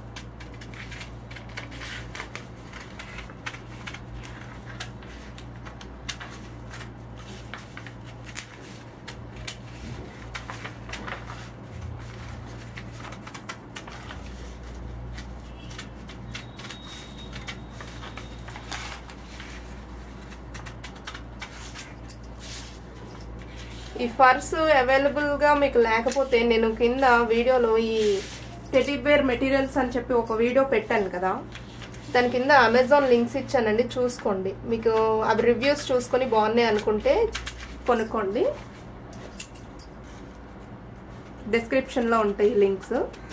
ఈ ఫర్స్ అవైలబుల్గా మీకు లేకపోతే నేను కింద వీడియోలో ఈ టెడీ బేర్ మెటీరియల్స్ అని చెప్పి ఒక వీడియో పెట్టాను కదా దాని కింద అమెజాన్ లింక్స్ ఇచ్చానండి చూసుకోండి మీకు అవి రివ్యూస్ చూసుకొని బాగున్నాయి అనుకుంటే కొనుక్కోండి డిస్క్రిప్షన్లో ఉంటాయి లింక్స్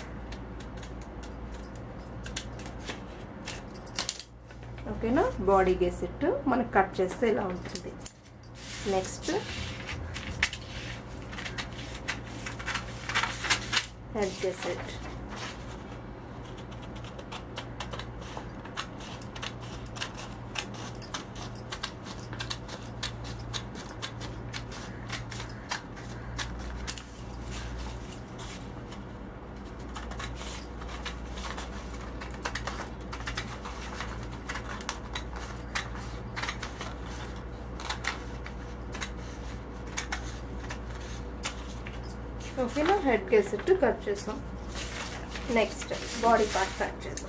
ఓకేనా బాడీ గెసెట్ మనకు కట్ చేస్తే ఇలా ఉంటుంది నెక్స్ట్ head gusset. ఓకేనా హెడ్ గెసెట్ కట్ చేసాం నెక్స్ట్ బాడీ పార్ట్ కట్ చేద్దాం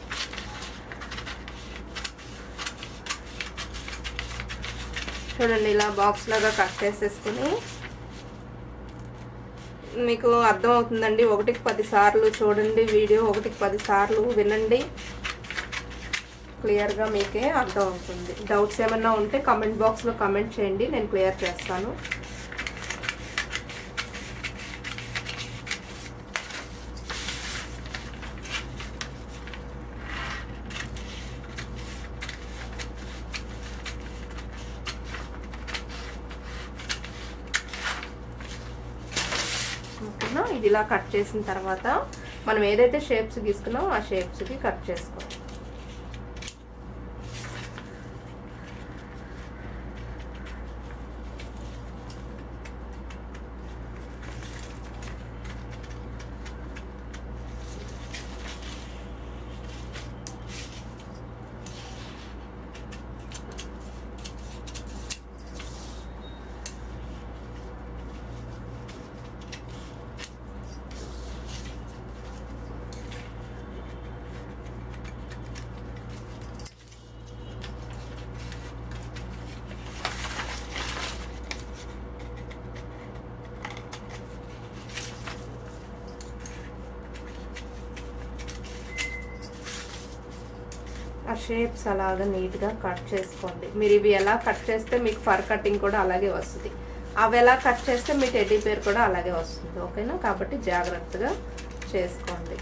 చూడండి ఇలా బాక్స్ లాగా కట్ చేసేసుకుని మీకు అర్థమవుతుందండి ఒకటికి పది సార్లు చూడండి వీడియో ఒకటికి పది సార్లు వినండి క్లియర్గా మీకే అర్థమవుతుంది డౌట్స్ ఏమైనా ఉంటే కమెంట్ బాక్స్లో కమెంట్ చేయండి నేను క్లియర్ చేస్తాను ఓకేనా ఇది ఇలా కట్ చేసిన తర్వాత మనం ఏదైతే షేప్స్ గీసుకున్నామో ఆ షేప్స్కి కట్ చేసుకోవాలి ఆ షేప్స్ అలాగా నీట్గా కట్ చేసుకోండి మీరు ఇవి ఎలా కట్ చేస్తే మీకు ఫర్ కటింగ్ కూడా అలాగే వస్తుంది అవి ఎలా కట్ చేస్తే మీ టెడ్డీ పేర్ కూడా అలాగే వస్తుంది ఓకేనా కాబట్టి జాగ్రత్తగా చేసుకోండి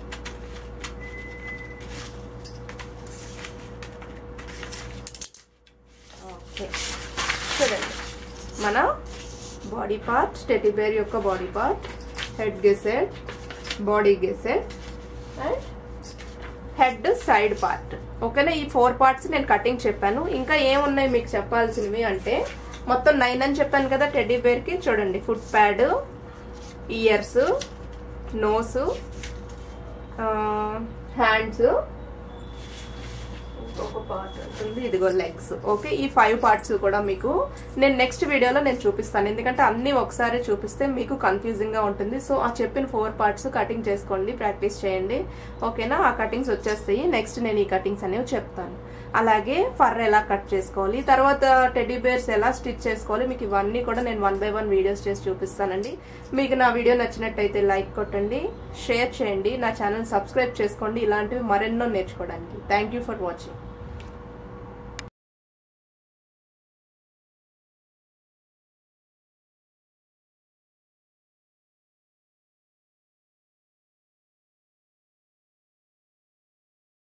ఓకే చూడండి మన బాడీ పార్ట్ టెడ్డీ బేర్ యొక్క body part head gusset body gusset and head side part ఓకేనా ఈ ఫోర్ పార్ట్స్ నేను కటింగ్ చెప్పాను ఇంకా ఏమున్నాయి మీకు చెప్పాల్సినవి అంటే మొత్తం నైన్ అని చెప్పాను కదా టెడ్డీ బేర్కి చూడండి foot pad ears nose hands ఒక పార్ట్ ఉంటుంది ఇదిగో లెగ్స్ ఓకే ఈ ఫైవ్ పార్ట్స్ కూడా మీకు నేను నెక్స్ట్ వీడియోలో నేను చూపిస్తాను ఎందుకంటే అన్ని ఒకసారి చూపిస్తే మీకు కన్ఫ్యూజింగ్ గా ఉంటుంది సో ఆ చెప్పిన ఫోర్ పార్ట్స్ కటింగ్ చేసుకోండి ప్రాక్టీస్ చేయండి ఓకేనా ఆ కటింగ్స్ వచ్చేస్తాయి నెక్స్ట్ నేను ఈ కటింగ్స్ అనేవి చెప్తాను అలాగే ఫర్ ఎలా కట్ చేసుకోవాలి తర్వాత టెడ్డీ బేర్స్ ఎలా స్టిచ్ చేసుకోవాలి మీకు ఇవన్నీ కూడా నేను వన్ బై వన్ వీడియోస్ చేసి చూపిస్తానండి మీకు నా వీడియో నచ్చినట్టయితే లైక్ కొట్టండి షేర్ చేయండి నా ఛానల్ సబ్స్క్రైబ్ చేసుకోండి ఇలాంటివి మరెన్నో నేర్చుకోవడానికి థ్యాంక్ ఫర్ వాచింగ్